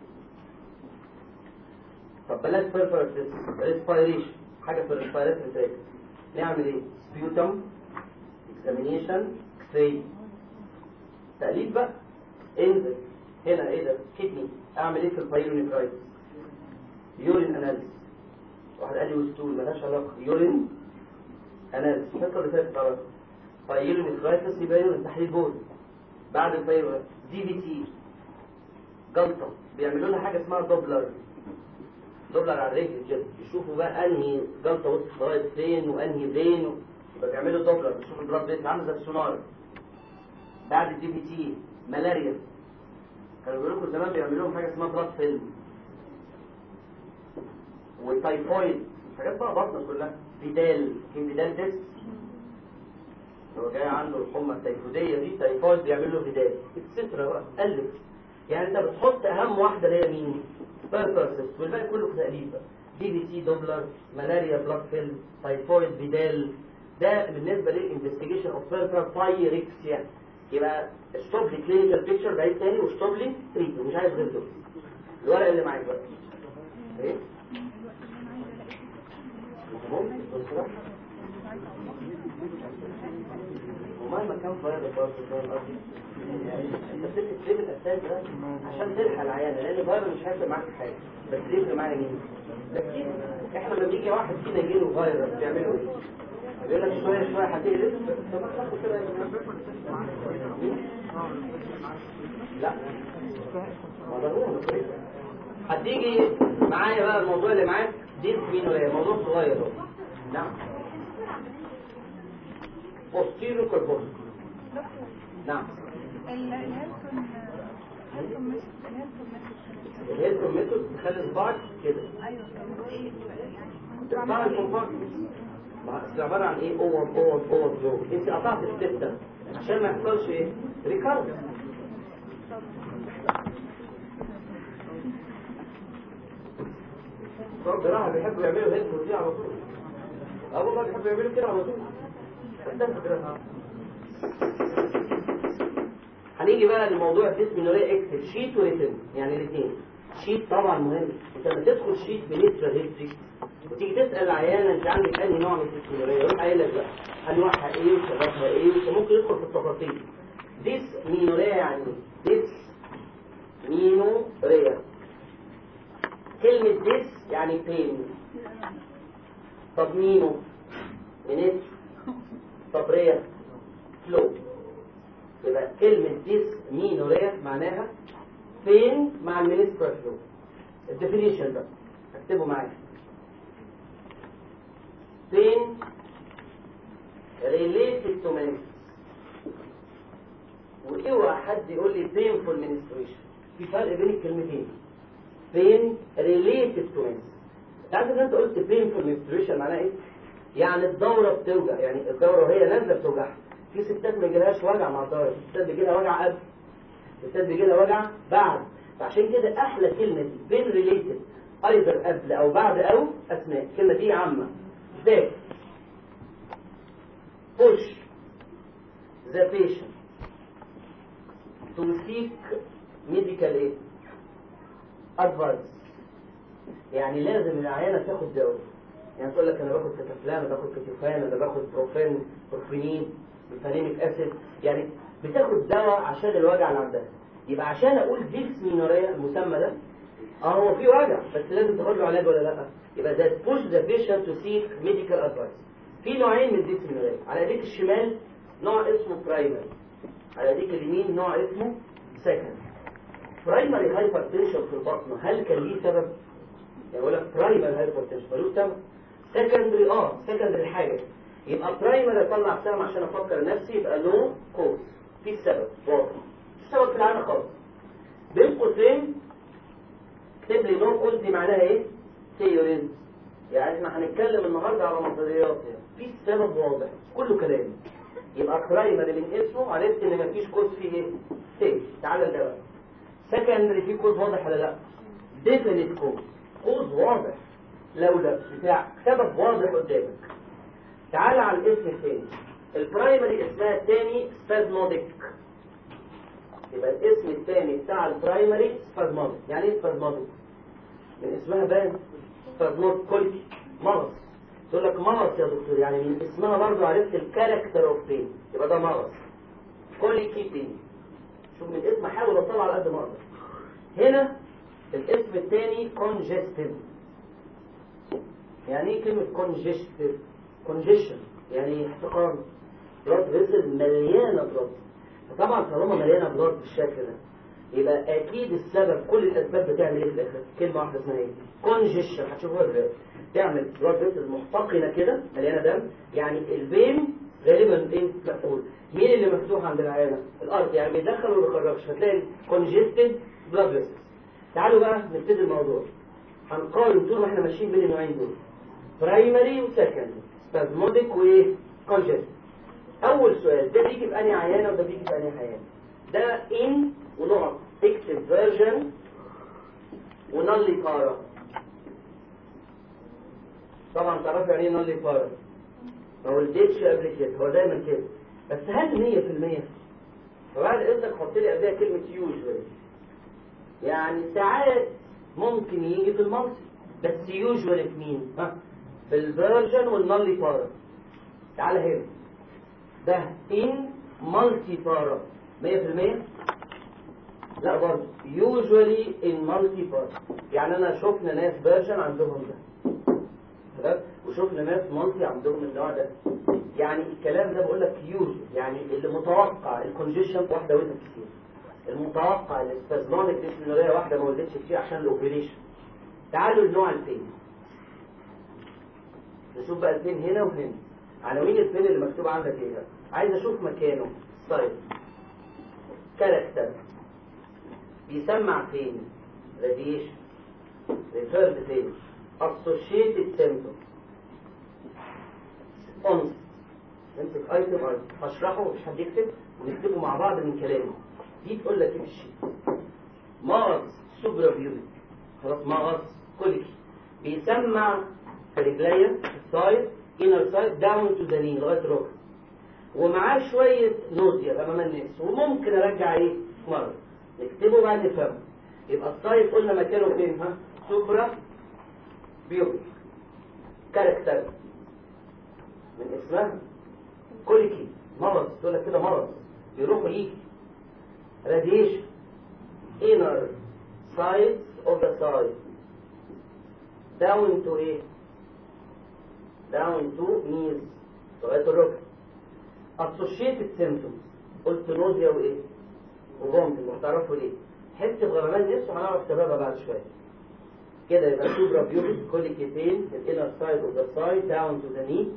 طب بلاش بيرفرس ريسبيريشن حاجه في الريسبيراتوري تراك نعمل ايه سبيوتم اكزامينيشن في تقليد بقى انزل هنا ايه ده كدني اعمل ايه في البايلونيفرايتس يورين اناليسيس واحد قال لي وستول ملهاش علاقه يورين اناليسيس الحصه اللي فاتت على بايلونيفرايتس يبقى يورين تحليل بول بعد البايلون دي بي تي جلطه بيعملوا لها حاجه اسمها دوبلر دوبلر على الرجل كده يشوفوا بقى انهي جلطه وسط الخرايط فين وانهي فين و... يبقى بيعملوا دوبلر بيشوفوا البلاد بيت عامل زي السونار بعد الدي بي تي ملاريا كانوا بيقولوا لكم زمان بيعملوا لهم حاجه اسمها بلاد فيلم والتايفويد حاجات بقى بطنه كلها فيدال كان فيدال تيست هو جاي عنده الحمى التيفوديه دي تايفويد بيعمل له فيدال اكسترا بقى قلب يعني انت بتحط اهم واحده اللي هي مين؟ بيربرسس والباقي كله في تقليد بقى دي بي تي دوبلر ملاريا بلاد فيلم تايفويد فيدال ده بالنسبه للانفستيجيشن اوف بيربر بايركسيا يبقى اشطب لي كلينيكال بيكتشر بعيد تاني واشطب لي تريتمنت مش عايز غير دول الورقه اللي معاك بقى ايه ممكن بصراحه ومهما كان فاير برضه فاهم قصدي انت بتكتب الاساس ده عشان تلحق العيانه لان الفاير مش هيفرق معاك في حاجه بس يفرق معايا مين؟ تفكير احنا لما بيجي واحد فينا يجيله فايروس بيعملوا ايه؟ بيقول لك شويه شويه هتقلب طب ما تاخد كده يا جماعة. لا ما ده هو ده. هتيجي معايا بقى الموضوع اللي معاك دي مين ولا إيه؟ موضوع صغير اهو نعم posterior corpus نعم الهيلتون هيلتون مش الهيلتون مش الهيلتون ميثود تخلي صباعك كده ايوه طب ايه يعني كنت تقطع بعمل ايه؟ الكومبارتمنت اصل عباره عن ايه اوفر اوفر اوفر فلو انت قطعت السته عشان ما يحصلش ايه ريكارد بصراحه بيحبوا يعملوا هيلتون دي على طول اه والله بيحبوا يعملوا كده على طول استنى كده هنيجي بقى لموضوع الديسمينوريا اكتب شيت وريتم يعني الاثنين شيت طبعا مهم انت لما تدخل شيت بالنسبه للهيستوري وتيجي تسال العيانه انت عندك انهي نوع من الديسمينوريا يروح قايل لك بقى انواعها ايه وسببها ايه وممكن يدخل في التفاصيل ديسمينوريا يعني ايه ديسمينوريا كلمة ديس يعني بين طب مينو منت طب ريا فلو يبقى كلمة ديس مينوريا معناها فين مع المينسترا فلو الديفينيشن ده اكتبه معايا فين related to menstruation واوعى حد يقول لي painful menstruation في فرق بين الكلمتين pain related to menstruation تعرف ان انت قلت painful menstruation معناها ايه؟ يعني الدورة بتوجع يعني الدورة وهي نازلة بتوجعها في ستات ما يجيلهاش وجع مع الدورة في ستات بيجي لها وجع قبل في ستات بيجي لها وجع بعد فعشان كده احلى كلمة دي بين ريليتد ايضا قبل او بعد او اثناء الكلمة دي عامة ذات push the patient to seek medical aid advice يعني لازم العيانة تاخد دواء يعني تقول لك انا باخد كتافلان انا باخد كتوفان انا باخد بروفين بروفينين بفانيميك اسيد يعني بتاخد دواء عشان الوجع اللي عندها يبقى عشان اقول ديسمينوريا المسمى ده اه هو في وجع بس لازم تاخد له علاج ولا لا يبقى ده push the patient to seek medical advice في نوعين من الديسمينوريا على ايديك الشمال نوع اسمه برايمري على ايديك اليمين نوع اسمه سكند برايمري هايبرتنشن في البطن هل كان ليه سبب؟ يعني يقول لك برايمري هايبرتنشن ملوش سبب سكندري اه سكندري حاجه يبقى برايمري اطلع سهم عشان افكر نفسي يبقى نو كوز في سبب واضح مش سبب في العاده خالص بين قوسين اكتب لي نو كوز دي معناها ايه؟ ثيوريز يعني احنا هنتكلم النهارده على نظريات يعني في سبب واضح كله كلام يبقى برايمري من اسمه عرفت ان مفيش كوز فيه ايه؟ تاني تعالى ده بقى سكندري فيه كوز واضح ولا لا؟ ديفينيت كوز كوز واضح لولا بتاع سبب واضح قدامك تعال على الاسم الثاني البرايمري اسمها الثاني سبازموديك يبقى الاسم الثاني بتاع البرايمري سبازموديك يعني ايه سبازموديك من اسمها بان سبازمود كوليكي مرض تقول لك مرض يا دكتور يعني من اسمها برضه عرفت الكاركتر اوف بين يبقى ده مرض كوليكيتين شوف من الاسم احاول اطلع على قد ما اقدر هنا الاسم الثاني كونجستيف يعني ايه كلمة كونجستيف كونجيشن يعني احتقان بلاد فيسل مليانة بلاد فطبعا طالما مليانة بلاد بالشكل ده يبقى اكيد السبب كل الاسباب بتعمل ايه في الاخر كلمة واحدة اسمها ايه كونجيشن هتشوفوها دلوقتي تعمل بلاد فيسل محتقنة كده مليانة دم يعني الفين غالبا ايه مقفول مين اللي مفتوح عند العيانة الارض يعني بيدخل وما بيخرجش فتلاقي كونجستد بلاد فيسل تعالوا بقى نبتدي الموضوع هنقارن طول ما احنا ماشيين بين النوعين دول برايمري وسكندري سبازموديك وايه كونجست اول سؤال ده بيجي في انهي عيانه وده بيجي في انهي عيانه ده ان ونقط اكتب فيرجن ونالي بارا طبعا تعرفوا يعني ايه نالي بارا ما ولدتش قبل كده هو دايما كده بس هل 100% فبعد اذنك حط لي قبلها كلمه يوجوالي يعني ساعات ممكن يجي في المنصب بس يوجوالي في مين ها في الفيرجن والنالي بارا تعال هنا ده ان مالتي بارا 100% لا برضه يوجوالي ان مالتي بارا يعني انا شفنا ناس فيرجن عندهم ده تمام وشفنا ناس مالتي عندهم النوع ده يعني الكلام ده بقول لك يوجوال يعني اللي متوقع الكونجيشن واحده ولدت كتير المتوقع الاسبازمونيك ديسمينوريا واحده ما ولدتش كتير عشان الاوبريشن تعالوا لنوع البين نشوف بقى البين هنا وهنا عناوين البين اللي مكتوب عندك ايه بقى عايز اشوف مكانه سايت كاركتر بيسمع فين راديشن ريفيرد فين associated symptom onset امسك ايتم ايتم هشرحه مش حد يكتب ونكتبه مع بعض من كلامي دي تقول لك ايه الشيء مغص سوبرا بيوبيك خلاص مغص كوليكي بيسمع في رجليا السايد انر سايد داون تو ذا ني لغايه الركبه ومعاه شويه نوزيا امام الناس وممكن ارجع ايه مره نكتبه بعد نفهمه يبقى السايد قلنا مكانه فين ها سوبرا بيوبيك كاركتر من اسمها كوليكي مرض تقول لك كده مرض بيروح ويجي radiation inner sides of the side down to ايه down to knees لغايه الركب associated symptoms قلت نوزيا وايه وفومتنج وهتعرفوا ليه حس بغرمان نفسه هنعرف سببها بعد شويه كده يبقى سوبرا بيوبيك كوليكيتين الانر سايد اوف ذا سايد داون تو ذا ني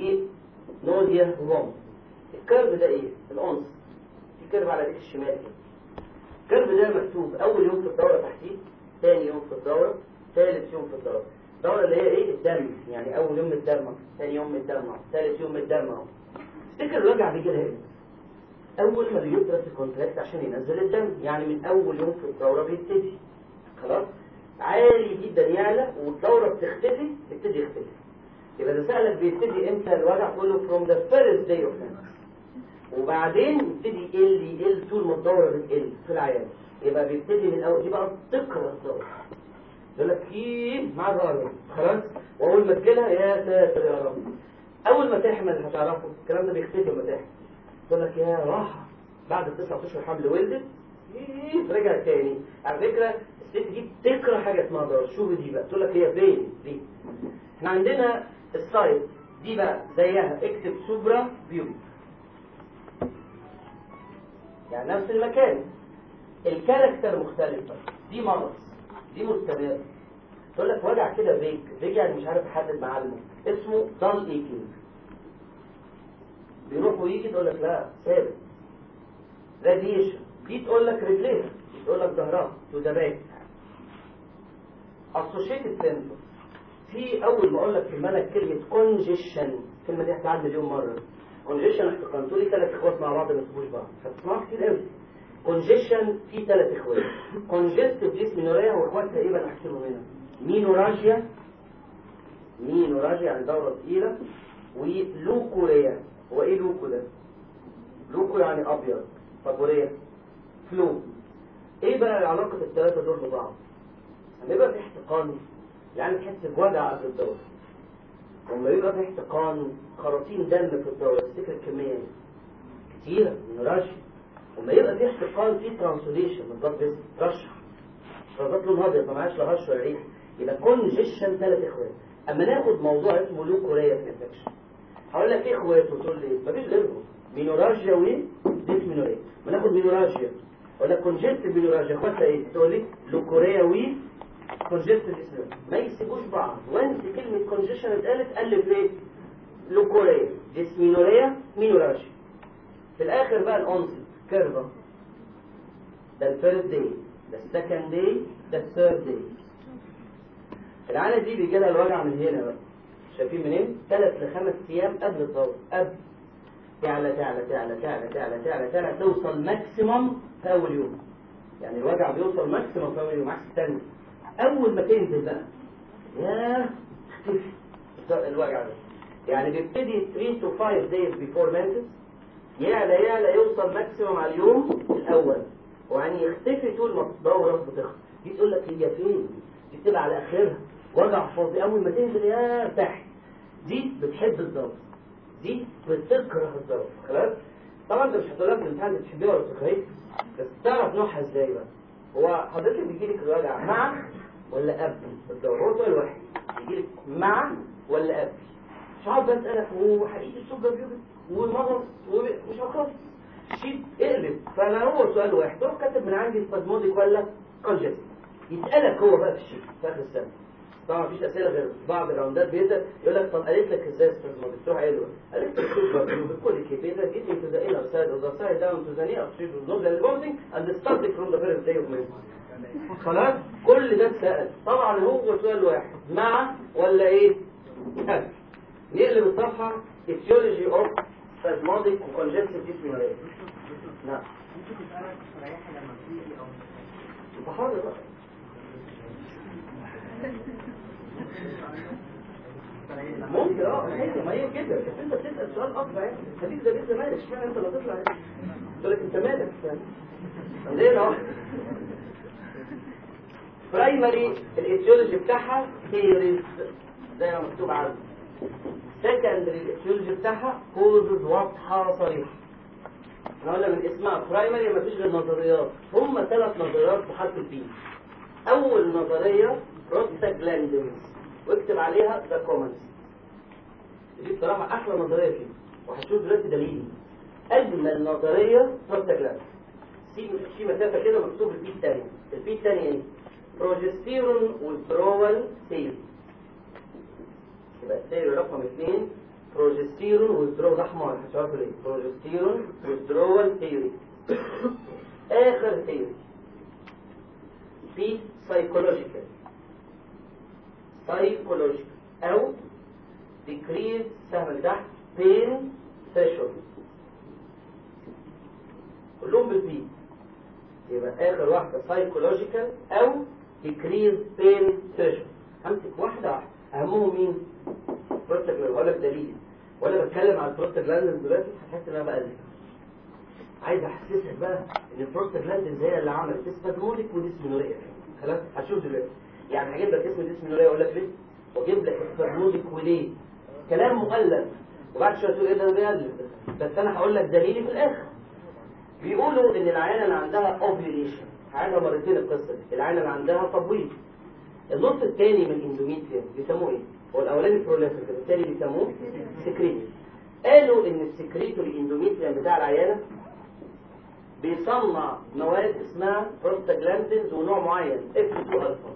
ونوزيا وفومت الكيرف ده ايه الانس في كيرف على ايديك الشمال كده الكيرف ده مكتوب اول يوم في الدوره تحتيه ثاني يوم في الدوره ثالث يوم في الدوره الدوره اللي هي ايه الدم يعني اول يوم الدم ثاني يوم الدم ثالث يوم الدم اهو افتكر الوجع بيجي لها اول ما بيدرس الكونتراكت عشان ينزل الدم يعني من اول يوم في الدوره بيبتدي خلاص عالي جدا يعلى والدوره بتختفي يبتدي يختفي يبقى ده سألك بيبتدي امتى الوجع كله from the first day of menses وبعدين يبتدي يقل يقل طول ما الدوره بتقل في العيان يبقى بيبتدي من اول دي بقى تقرا الدوره يقول لك ايه مع ظهرك خلاص واول ما تجيلها يا ساتر يا رب اول ما تحمل هتعرفه الكلام ده بيختفي لما تحمل تقول لك يا راحه بعد تسعة اشهر حمل ولدت ايه رجع تاني على فكره الست دي بتكره حاجه اسمها دور شوفي دي بقى تقول لك هي فين دي احنا عندنا السايت دي بقى زيها اكتب سوبرا بيوبيك يعني نفس المكان الكاركتر مختلفة دي مرض دي مستمر تقول لك وجع كده فيك فيك يعني مش عارف احدد معلمه اسمه دال ايكينج بيروح ويجي تقول لك لا ثابت راديشن دي تقول لك رجليها دي تقول لك ظهرها تو ذا باك اسوشيتد سيمبتوم في اول ما اقول لك في المنهج كلمه كونجيشن الكلمه دي هتعدي مليون مره كونجيشن احتقنتوا لي ثلاث اخوات مع بعض ما يسيبوش بعض هتسمعوا كتير قوي كونجيشن في ثلاث اخوات كونجستيف ديسمينوريا واخواتها ايه بقى احكيهم هنا مينوراجيا مينوراجيا يعني دوره ثقيله ولوكوريا هو ايه لوكو ده لوكو يعني ابيض فابوريا فلو ايه بقى علاقه الثلاثه دول ببعض لما يبقى في احتقان يعني تحس بوجع قبل الدوره لما يبقى في احتقان خراطيم دم في الدورة تفتكر الكمية ايه؟ كتيرة من رش وما يبقى في احتقان في ترانسوليشن بالظبط بس ترشح فضات لون ابيض ما معاش لا هرش ولا ريح يبقى كونجيشن ثلاث اخوات اما ناخد موضوع اسمه لوكوريا في الانفكشن هقول لك ايه اخواته تقول لي مفيش غيرهم مينوراجيا وديسمينوريا ما ناخد مينوراجيا اقول لك كونجست مينوراجيا اخواتها ايه تقول لي لوكوريا وي كونجست ديسمينوريا ما يسيبوش بعض وانس كلمه كونجيشن اتقالت الف ايه لوكوريا ديسمينوريا مينوراجيا في الاخر بقى الانصت كيرفا ده الفيرست داي ده السكند داي ده الثيرد داي العانة دي بيجي لها الوجع من هنا بقى شايفين منين؟ ثلاث لخمس ايام قبل الدورة قبل تعلى تعلى تعلى تعلى تعلى تعلى تعلى توصل ماكسيمم في اول يوم يعني الوجع بيوصل ماكسيمم في اول يوم عكس الثاني اول ما تنزل بقى ياه اختفي الوجع ده يعني بيبتدي 3 to 5 days before menses يعلى يعلى يوصل ماكسيمم على اليوم الاول ويعني يختفي طول ما الدورة بتخلص دي تقول لك هي فين دي بتبقى على اخرها وجع فاضي اول ما تنزل يا تحت دي بتحب الضغط دي بتكره الضغط خلاص طبعا انت مش هتقول لك الامتحان بتحبيها ولا بتكرهيها بس تعرف نوعها ازاي بقى هو حضرتك بيجيلك الوجع مع ولا قبل الضغط هو سؤال واحد بيجيلك مع ولا قبل مش هقعد بقى اسالك هو حقيقي السكر بيوجد والمغص ومش هخلص شيت اقلب فانا هو سؤال واحد تروح كاتب من عندي سبازموديك ولا كونجست يسالك هو بقى في الشيت في اخر السنه طبعا مفيش اسئله غير بعض الراوندات بيسال يقول لك طب قالت لك ازاي سبازموديك تروح قايل له قالت لك السكر بكل كيفيه جيت into the inner side of the side down to the knee of the nose and vomiting and starting from the first day of menses خلاص كل ده اتسال طبعا هو سؤال واحد مع ولا ايه؟ قبل نقلب الصفحه etiology of spasmodic congestive dyspnea نعم ممكن تسألك تريحها لما تيجي أو انت حر بقى ممكن اه هي ما هي كده بس انت بتسال سؤال اكبر يعني خليك ده لسه مالك اشمعنى انت اللي هتطلع يعني تقول لك انت مالك يعني ليه اهو برايمري الايتيولوجي بتاعها ثيوريز زي ما مكتوب عنه سكندري الايتيولوجي بتاعها كوزز واضحه صريحه احنا قلنا من اسمها برايمري مفيش غير نظريات هم ثلاث نظريات بحرف البي اول نظريه بروستاجلاندينز واكتب عليها ذا كومنتس دي بصراحه احلى نظريه فيه وهتشوف دلوقتي دليل اجمل نظريه بروستاجلاندينز في في مسافه كده مكتوب البي الثانيه البي الثانيه ايه بروجستيرون withdrawal ثيوري يبقى الثيوري رقم اثنين بروجستيرون withdrawal ده احمر هتعرفوا ليه بروجستيرون withdrawal ثيوري اخر ثيوري في psychological psychological او decrease سهم اللي تحت pain threshold كلهم بالبي يبقى اخر واحده psychological او decrease pain threshold همسك واحده واحده اهمهم مين بروستاجلاند هقول لك دليل وانا بتكلم عن البروستاجلاند دلوقتي هتحس ان انا بقلب عايز احسسك بقى ان البروستاجلاند هي اللي عملت اسبازموليك وديسمينوريا خلاص هشوف دلوقتي يعني هجيب لك اسم ديسمينوريا اقول لك ليه واجيب لك اسبازموليك وليه كلام مؤلف وبعد شويه تقول ايه ده بيألف بس انا هقول لك دليلي في الاخر بيقولوا ان العيانه اللي عندها اوفيوليشن عيانه مرتين القصه دي العيانه اللي عندها تبويض النص الثاني من الاندوميتريوم بيسموه ايه هو الاولاني بروليفيك الثاني بيسموه سكريت قالوا ان السكريتوري اندوميتريوم بتاع العيانه بيصنع مواد اسمها بروستاجلاندينز ونوع معين F2 الفا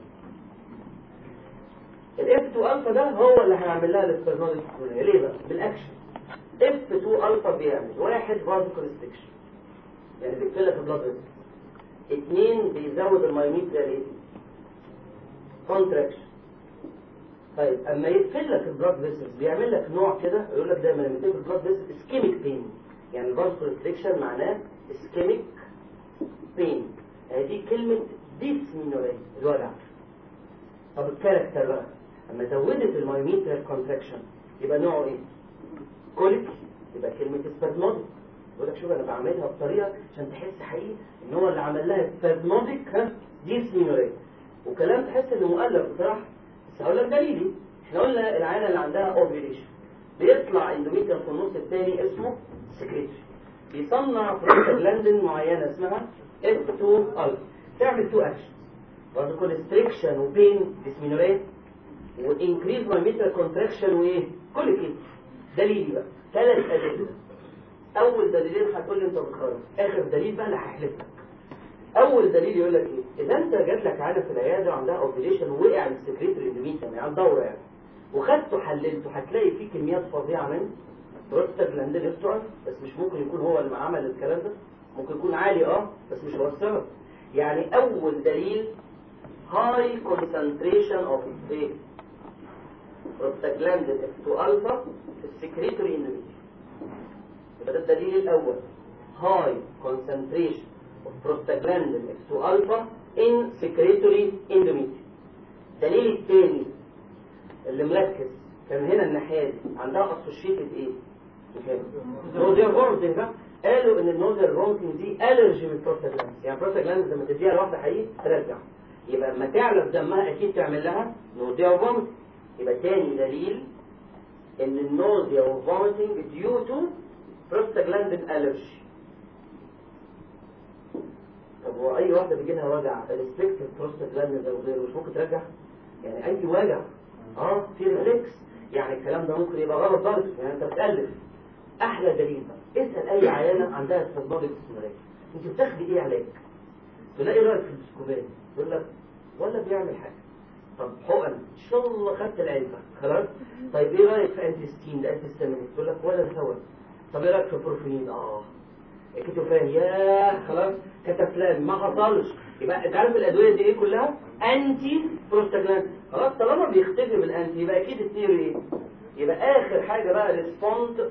ال F2 الفا ده هو اللي هنعمل لها الاسترنال ليه بقى بالاكشن F2 الفا بيعمل واحد فازو كونستكشن يعني بيقفل لك البلاد فيسل اثنين بيزود المايوميتريال ايه كونتراكشن طيب اما يقفل لك البلاد فيسلز بيعمل لك نوع كده يقول لك دايما لما تقفل البلاد فيسل اسكيميك بين يعني الفازو كونستكشن معناه اسكيميك بين يعني دي كلمة ديسمينوري الوجع طب الكاركتر بقى اما زودت المايوميتريال كونتراكشن يبقى نوعه ايه كوليك يبقى كلمة سبازموديك يقول لك شوف انا بعملها بطريقه عشان تحس حقيقي ان هو اللي عمل لها سبازموديك ها ديسمينوري وكلام تحس انه مؤلف بصراحه بس هقول لك دليلي احنا قلنا العيله اللي عندها اوفيليشن بيطلع اندوميتريال في النص الثاني اسمه سكريتري بيصنع بروستاجلاندين معينه اسمها F2 الفا تعمل تو اكشن برضه كونستريكشن وبين ديسمينوريت وانكريز مايميتال كونتراكشن وايه كل كده دليلي بقى ثلاث ادله اول دليلين هتقول لي انت بتخرج اخر دليل بقى اللي هحلف لك اول دليل يقول لك ايه اذا انت جات لك عاده في العياده وعندها اوبريشن ووقع السكريتري اندوميتريوم يعني الدوره يعني وخدته حللته هتلاقي فيه كميات فظيعه من بروستاجلاندين افتوال بس مش ممكن يكون هو اللي عمل الكلام ده ممكن يكون عالي اه بس مش هو السبب يعني اول دليل هاي concentration of ايه بروستاجلاندين F2 alpha في السكريتوري اندوميتريوم يبقى ده الدليل الاول هاي concentration of prostaglandin F2 alpha in secretory endometrium الدليل الثاني اللي مركز كان هنا الناحيه دي عندها اسوشيتد ايه؟ نودير فورتنج قالوا ان النودير فورتنج دي الرجي من البروستاجلاندين يعني البروستاجلاندين لما تديها لواحده حقيقي ترجع يبقى لما تعلى في دمها اكيد تعمل لها نودير فورتنج يبقى تاني دليل ان النوزيا والفوميتنج ديو تو بروستاجلاندين الرجي طب هو اي واحده بيجي لها وجع ريستريكتيف بروستاجلاندين ده وغيره مش ممكن ترجع يعني اي وجع اه في ريفلكس يعني الكلام ده ممكن يبقى غلط برضه يعني انت بتالف احلى دليل بقى اسال اي عيانه عندها استثمار استثماريه انت بتاخدي ايه علاج تلاقي رايك في الديسكوبان يقول لك ولا بيعمل حاجه طب حقن ان شاء الله خدت العلبه خلاص طيب ايه رايك في انتي ستين ده انتي ستامين يقول لك ولا الهواء طب ايه رايك في بروفين اه كيتوفان ياه خلاص كتفلان ما حصلش يبقى انت عارف الادويه دي ايه كلها انتي بروستاجلاند خلاص طالما بيختفي بالانتي يبقى اكيد الثيوري ايه يبقى اخر حاجه بقى ريسبوند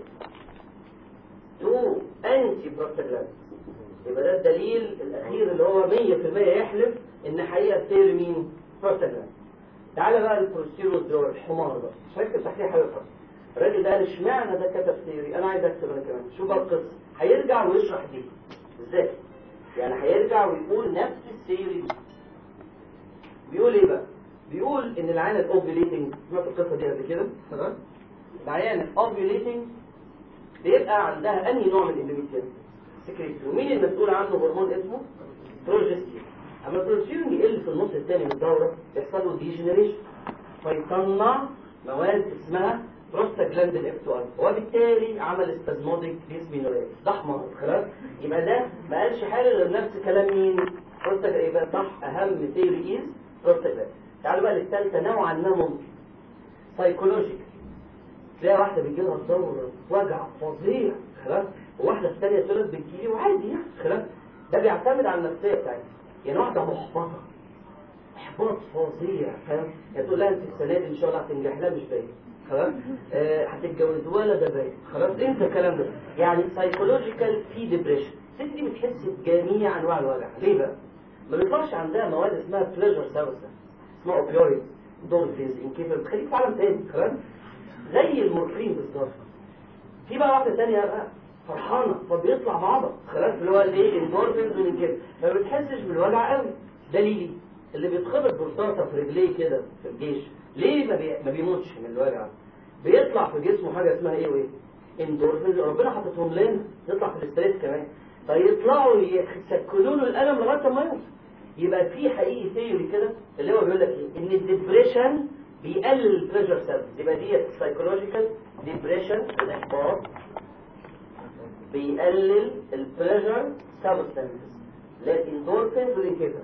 تو انتي بروستاجلاند يبقى ده الدليل الاخير اللي هو 100% يحلف ان حقيقه الثيوري مين بروستاجلاند تعالى بقى للبروستيرو دول الحمار بقى مش هكتب تحتيه حاجه خالص الراجل ده قال اشمعنى ده كتب ثيوري انا عايز اكتب انا كمان شوف بقى القصه هيرجع ويشرح دي ازاي يعني هيرجع ويقول نفس الثيوري دي بيقول ايه بقى بيقول ان العيان الاوفيليتنج سمعت القصه دي قبل كده تمام العيان الاوفيليتنج بيبقى عندها انهي نوع من الاندوميتريوم سكريت ومين المسؤول عنه هرمون اسمه بروجستيرون اما البروجستيرون يقل في النص الثاني من الدوره يحصل له ديجنريشن فيصنع مواد اسمها بروستاجلاندين اف 2 وبالتالي عمل استازموديك ديسمينوريا ده حمار خلاص يبقى ده ما قالش حاجه غير نفس كلام مين بروستاج يبقى صح اهم ثيوري از بروستاجلاندين تعالوا بقى للثالثه نوعا ما ممكن سايكولوجيكال تلاقي واحده بيجي لها دوره وجع فظيع خلاص وواحده الثانيه تولد بتجيلي وعادي يعني خلاص ده بيعتمد على النفسيه بتاعتها يعني واحده محبطه احباط فظيع فاهم يعني تقول لها انت السنه دي ان شاء الله هتنجح لا مش باين خلاص آه هتتجوز ولا ده باين خلاص انسى الكلام ده يعني سايكولوجيكال في ديبريشن الست دي بتحس بجميع انواع الوجع ليه بقى ما بيطلعش عندها مواد اسمها بليجر سابسا اسمها اوبيويد دولفينز انكيفر بتخليك في عالم تاني خلاص زي المورفين بالظبط في بقى واحده ثانيه بقى فرحانه فبيطلع مع بعض خلاص اللي هو الايه اندورفينز وانكيفر ما بتحسش بالوجع قوي دليلي اللي بيتخبط برصاصه في رجليه كده في الجيش ليه ما, بي... ما بيموتش من الوجع بيطلع في جسمه حاجه اسمها ايه وايه اندورفينز ربنا حاططهم لنا يطلع في الاستريس كمان فيطلعوا يسكنوا له الالم لغايه ما يوصل يبقى في حقيقي ثيوري كده اللي هو بيقول لك ايه ان الديبريشن بيقلل البريشر سيلز يبقى دي سايكولوجيكال ديبريشن الاحباط بيقلل البريشر سبستانسز للاندورفينز والانكيفر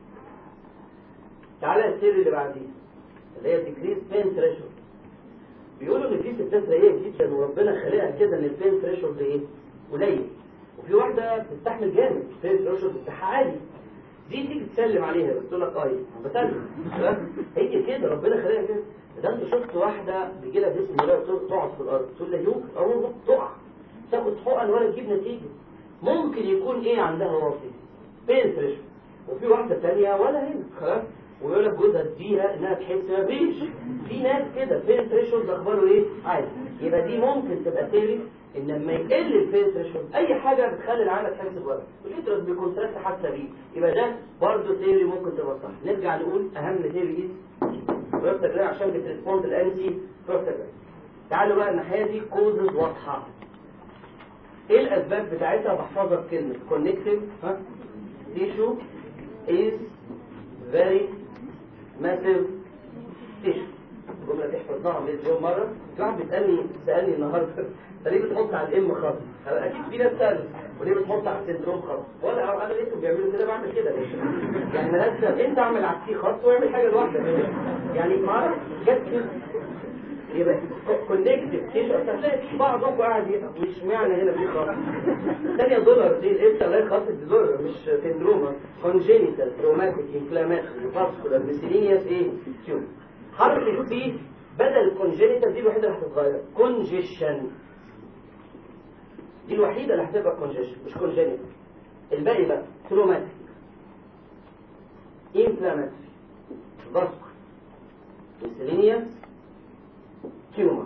تعالى الثيوري اللي بعديه اللي هي ديكريس بين ثريشولد بيقولوا ان في ستات رقيقه جدا وربنا خلقها كده ان البين ثريشولد ايه قليل وفي واحده بتستحمل جامد البين ثريشولد بتاعها عالي دي تيجي تسلم عليها بس تقول لك اه انا بسلم هي كده ربنا خلقها كده ده انت شفت واحده بيجي لها جسم ولا تقعد في الارض تقول لها يمكن اه تقع تاخد حقن ولا تجيب نتيجه ممكن يكون ايه عندها واطي بين ثريشولد وفي واحده ثانيه ولا هنا خلاص ويقول لك جوزها اديها انها تحس ما فيش في ناس كده فين ثريشولد اخباره ايه عادي يبقى دي ممكن تبقى ثيري ان لما يقل الفين ثريشولد اي حاجه بتخلي العيله تحس بوجع واليوترس بيكونتراكت حاسه بيه يبقى ده برضه ثيري ممكن تبقى صح نرجع نقول اهم ثيري ايه بروستاجلاند عشان بتريسبوند الانتي بروستاجلاند تعالوا بقى الناحيه دي كوزز واضحه ايه الاسباب بتاعتها بحفظها بكلمه كونكتيف ها تيشو is very massive tissue الجمله دي حفظناها مليون مره في واحد بيسالني سالني النهارده انت ليه بتحط على الام خط؟ اكيد في ناس سالت وليه بتحط على السندروم خط؟ ولا انا لقيتهم بيعملوا كده بعمل كده يعني مالهاش سبب. انت اعمل على السي خط واعمل حاجه لوحدك يعني ما اعرف جت كده يبقى كونكتيف تيشو هتلاقي بعضكم قاعد يقرا مش معنى هنا في خط ثانيه دولار دي الاسم الله خط الدولار مش سندروم كونجينيتال تروماتيك انفلاماتوري فاسكولار ميسيلينيوس ايه تيوب حرف السي بدل الكونجينيتال دي الوحيده اللي هتتغير كونجيشن دي الوحيده اللي هتبقى كونجيشن مش كونجينيتال الباقي بقى تروماتيك انفلاماتوري فاسكولار ميسيلينيوس تيومر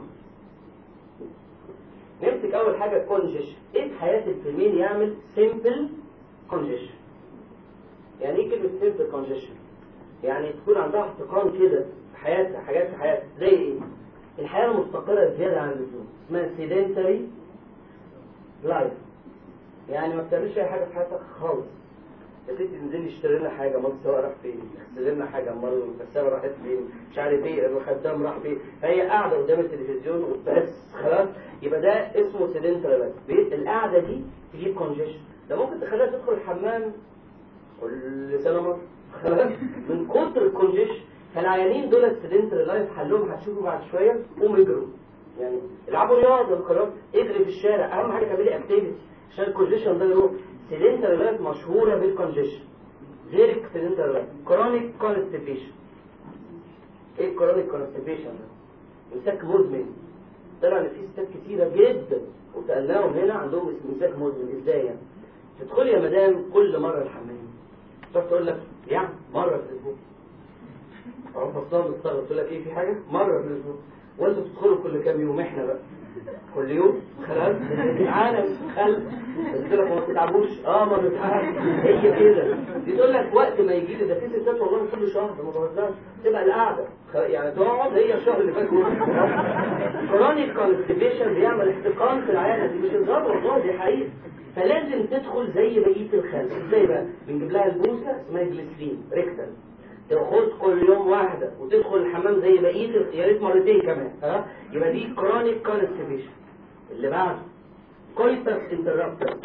نمسك اول حاجه كونجيشن ايه في حياه الفيميل يعمل سيمبل كونجيشن يعني ايه كلمه سيمبل كونجيشن يعني تكون عندها احتقان كده في حياتها حاجات في حياتها زي ايه الحياه المستقره زياده عن اللزوم اسمها سيدنتري لايف يعني ما بتعملش اي حاجه في حياتك خالص يا ستي تنزلي اشتري لنا حاجه امال السواق راح فين اغسلي لنا حاجه امال الغساله راحت فين مش عارف ايه الخدام راح فين فهي قاعده قدام التلفزيون وبس خلاص يبقى ده اسمه سيدنتري لايف القعده دي تجيب كونجيشن ده ممكن تخليها تدخل الحمام كل سنه مره خلاص من كتر الكونجيشن فالعيانين دول السيدنتري لايف حلهم هتشوفوا بعد شويه قوموا اجروا يعني العبوا رياضه خلاص اجري في الشارع اهم حاجه تعملي اكتيفيتي عشان الكونجيشن ده يروح سيدنتري لايف مشهوره بالكونجيشن غير السيدنتري لايف كرونيك كونستيبيشن ايه الكرونيك كونستيبيشن ده؟ امساك مزمن طلع ان في ستات كتيره جدا وسالناهم هنا عندهم امساك مزمن ازاي يعني؟ تدخلي يا مدام كل مره الحمام تروح تقول لك يعني مره في الاسبوع اهو فصلها مستغرب تقول لك ايه في حاجه مره في الاسبوع وانتوا بتدخلوا كل كام يوم احنا بقى كل يوم خلاص العالم خلق قلت لك ما بتتعبوش اه ما بتتعبش هي كده دي تقول لك وقت ما يجي لي ده في ستات والله كل شهر ما بهزرش تبقى القعده خ- يعني تقعد هي الشهر اللي فات كرونيك كونستيبيشن بيعمل احتقان في العيادة دي مش هزار والله دي حقيقه فلازم تدخل زي بقيه الخلق ازاي بقى بنجيب لها البوسه اسمها جليسرين ريكتال تاخد كل يوم واحدة وتدخل الحمام زي بقية ال- يا ريت مرتين كمان ها يبقى دي كرونيك كونستيبيشن اللي بعده كويتس انترابتر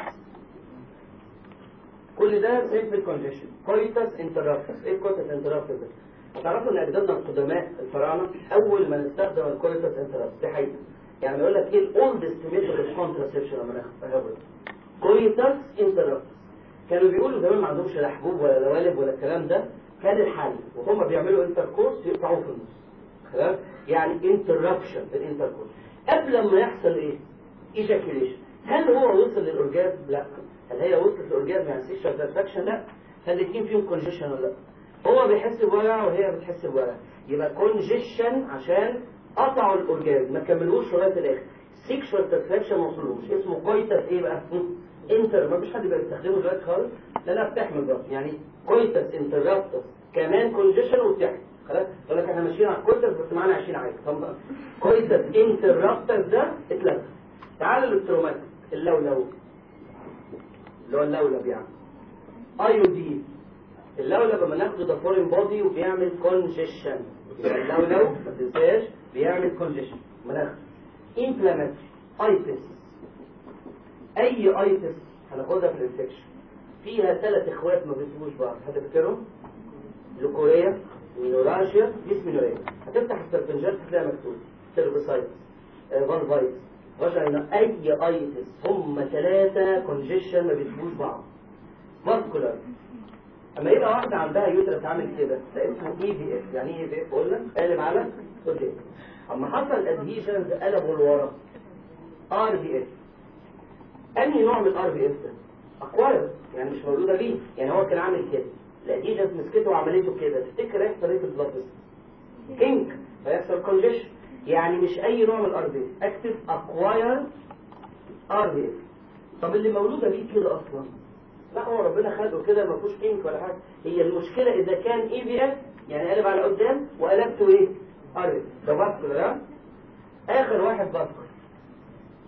كل ده سيمبل كونجيشن كويتس انترابتر ايه كويتس انترابتر ده؟ تعرفوا ان اجدادنا القدماء الفراعنه اول ما نستخدم الكويتس انترابتر دي حقيقه يعني يقول لك ايه الاولدست ميثود اوف كونتراسبشن لما ناخد كويتس انترابتر كانوا بيقولوا زمان ما عندهمش لا حبوب ولا لوالب ولا الكلام ده كان الحل وهم بيعملوا انتركورس يقطعوه في النص خلاص يعني انتربشن بالانتركورس قبل ما يحصل ايه ايجاكيوليشن هل هو وصل للاورجازم لا هل هي وصلت للاورجازم يعني سيكشوال ساتسفاكشن لا فالاثنين فيهم كونجيشن ولا لا هو بيحس بوجع وهي بتحس بوجع يبقى كونجيشن عشان قطعوا الاورجازم ما كملوش لغايه الاخر سيكشوال ساتسفاكشن ما وصلوش اسمه كويتس ايه بقى انتر ما فيش حد بقى يستخدمه دلوقتي خالص لانها بتحمل بقى يعني كويتس انترابتس كمان كونجيشن وبتحمل خلاص يقول لك احنا ماشيين على الكويتس بس معانا 20 عادي طب بقى كويتس انترابتس ده اتلغى تعال للتروماتيك اللولو اللي هو اللولب يعني ايو دي اللولب لما ناخده ده فورين بودي وبيعمل كونجيشن اللولو ما تنساش بيعمل كونجيشن ما ناخده انفلاماتوري ايتس اي ايتس هناخدها في الانفكشن فيها ثلاث اخوات ما بيسيبوش بعض هتفتكرهم لوكوريا مينوراشيا ديسمينوريا هتفتح السرفنجات هتلاقي مكتوب سيرفيسايتس فالفايتس فاجينا اي ايتس هم ثلاثه كونجيشن ما بيسيبوش بعض فاسكولار اما يبقى واحده عندها يوترس عامل كده ده اسمه اي بي اف يعني ايه بي اف قلنا قالب على اوكي اما حصل ادهيشنز قلبوا لورا ار بي اف انهي نوع من الار بي اف ده اكواير يعني مش مولوده ليه يعني هو كان عامل كده الاديشنز مسكته وعملته كده تفتكر يحصل ايه في البلاد كينك فيحصل كونجيشن يعني مش اي نوع من الار بي اف اكتف اكواير ار بي اف طب اللي مولوده بيه كده اصلا لا هو ربنا خلقه كده ما فيهوش كينك ولا حاجه هي المشكله اذا كان اي بي اف يعني قلب على قدام وقلبته ايه ار ده باسكولار ها؟ اخر واحد باسكولار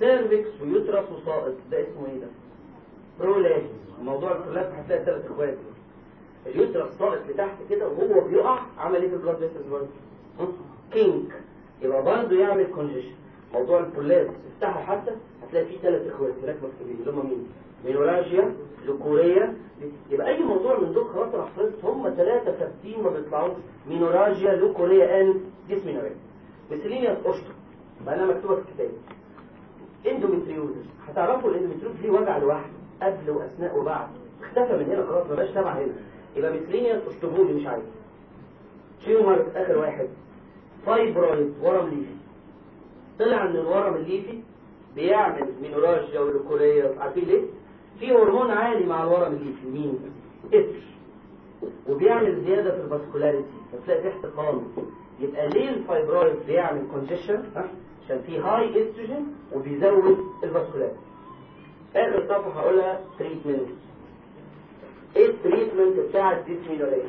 سيرفكس ويوترس وسائط ده اسمه ايه ده برولابس موضوع البرولابس هتلاقي ثلاث اخوات اليوترس ساقط لتحت كده وهو بيقع عمل ايه في البلاد فيسلز برضه كينك يبقى برضه يعمل كونجيشن موضوع البرولابس افتحوا حتى هتلاقي فيه ثلاث اخوات هناك مكتوبين اللي هم مين مينوراجيا لوكوريا يبقى اي موضوع من دول خلاص انا حفظت هم ثلاثه ثابتين ما بيطلعوش مينوراجيا لوكوريا ان ديسمينوريا مسلينياس اشطر بقى انا مكتوبه في الكتاب اندوميتريوزس هتعرفوا الاندوميتريوز ليه وجع لوحده قبل واثناء وبعد اختفى من هنا خلاص ما بقاش تبع هنا يبقى مسلينياس اشطبولي مش عايز تيومر اخر واحد فايبرويد ورم ليفي طلع ان الورم الليفي بيعمل مينوراجيا ولوكوريا عارفين ليه؟ في هرمون عالي مع الورم الليفي مين؟ اتر وبيعمل زيادة في الفاسكولاريتي فتلاقي تحت خالص يبقى ليه الفايبرويد بيعمل كونجيشن عشان في هاي استروجين وبيزود الفاسكولاريتي اخر صفحة هقولها تريتمنت ايه التريتمنت بتاع الديسمينوريا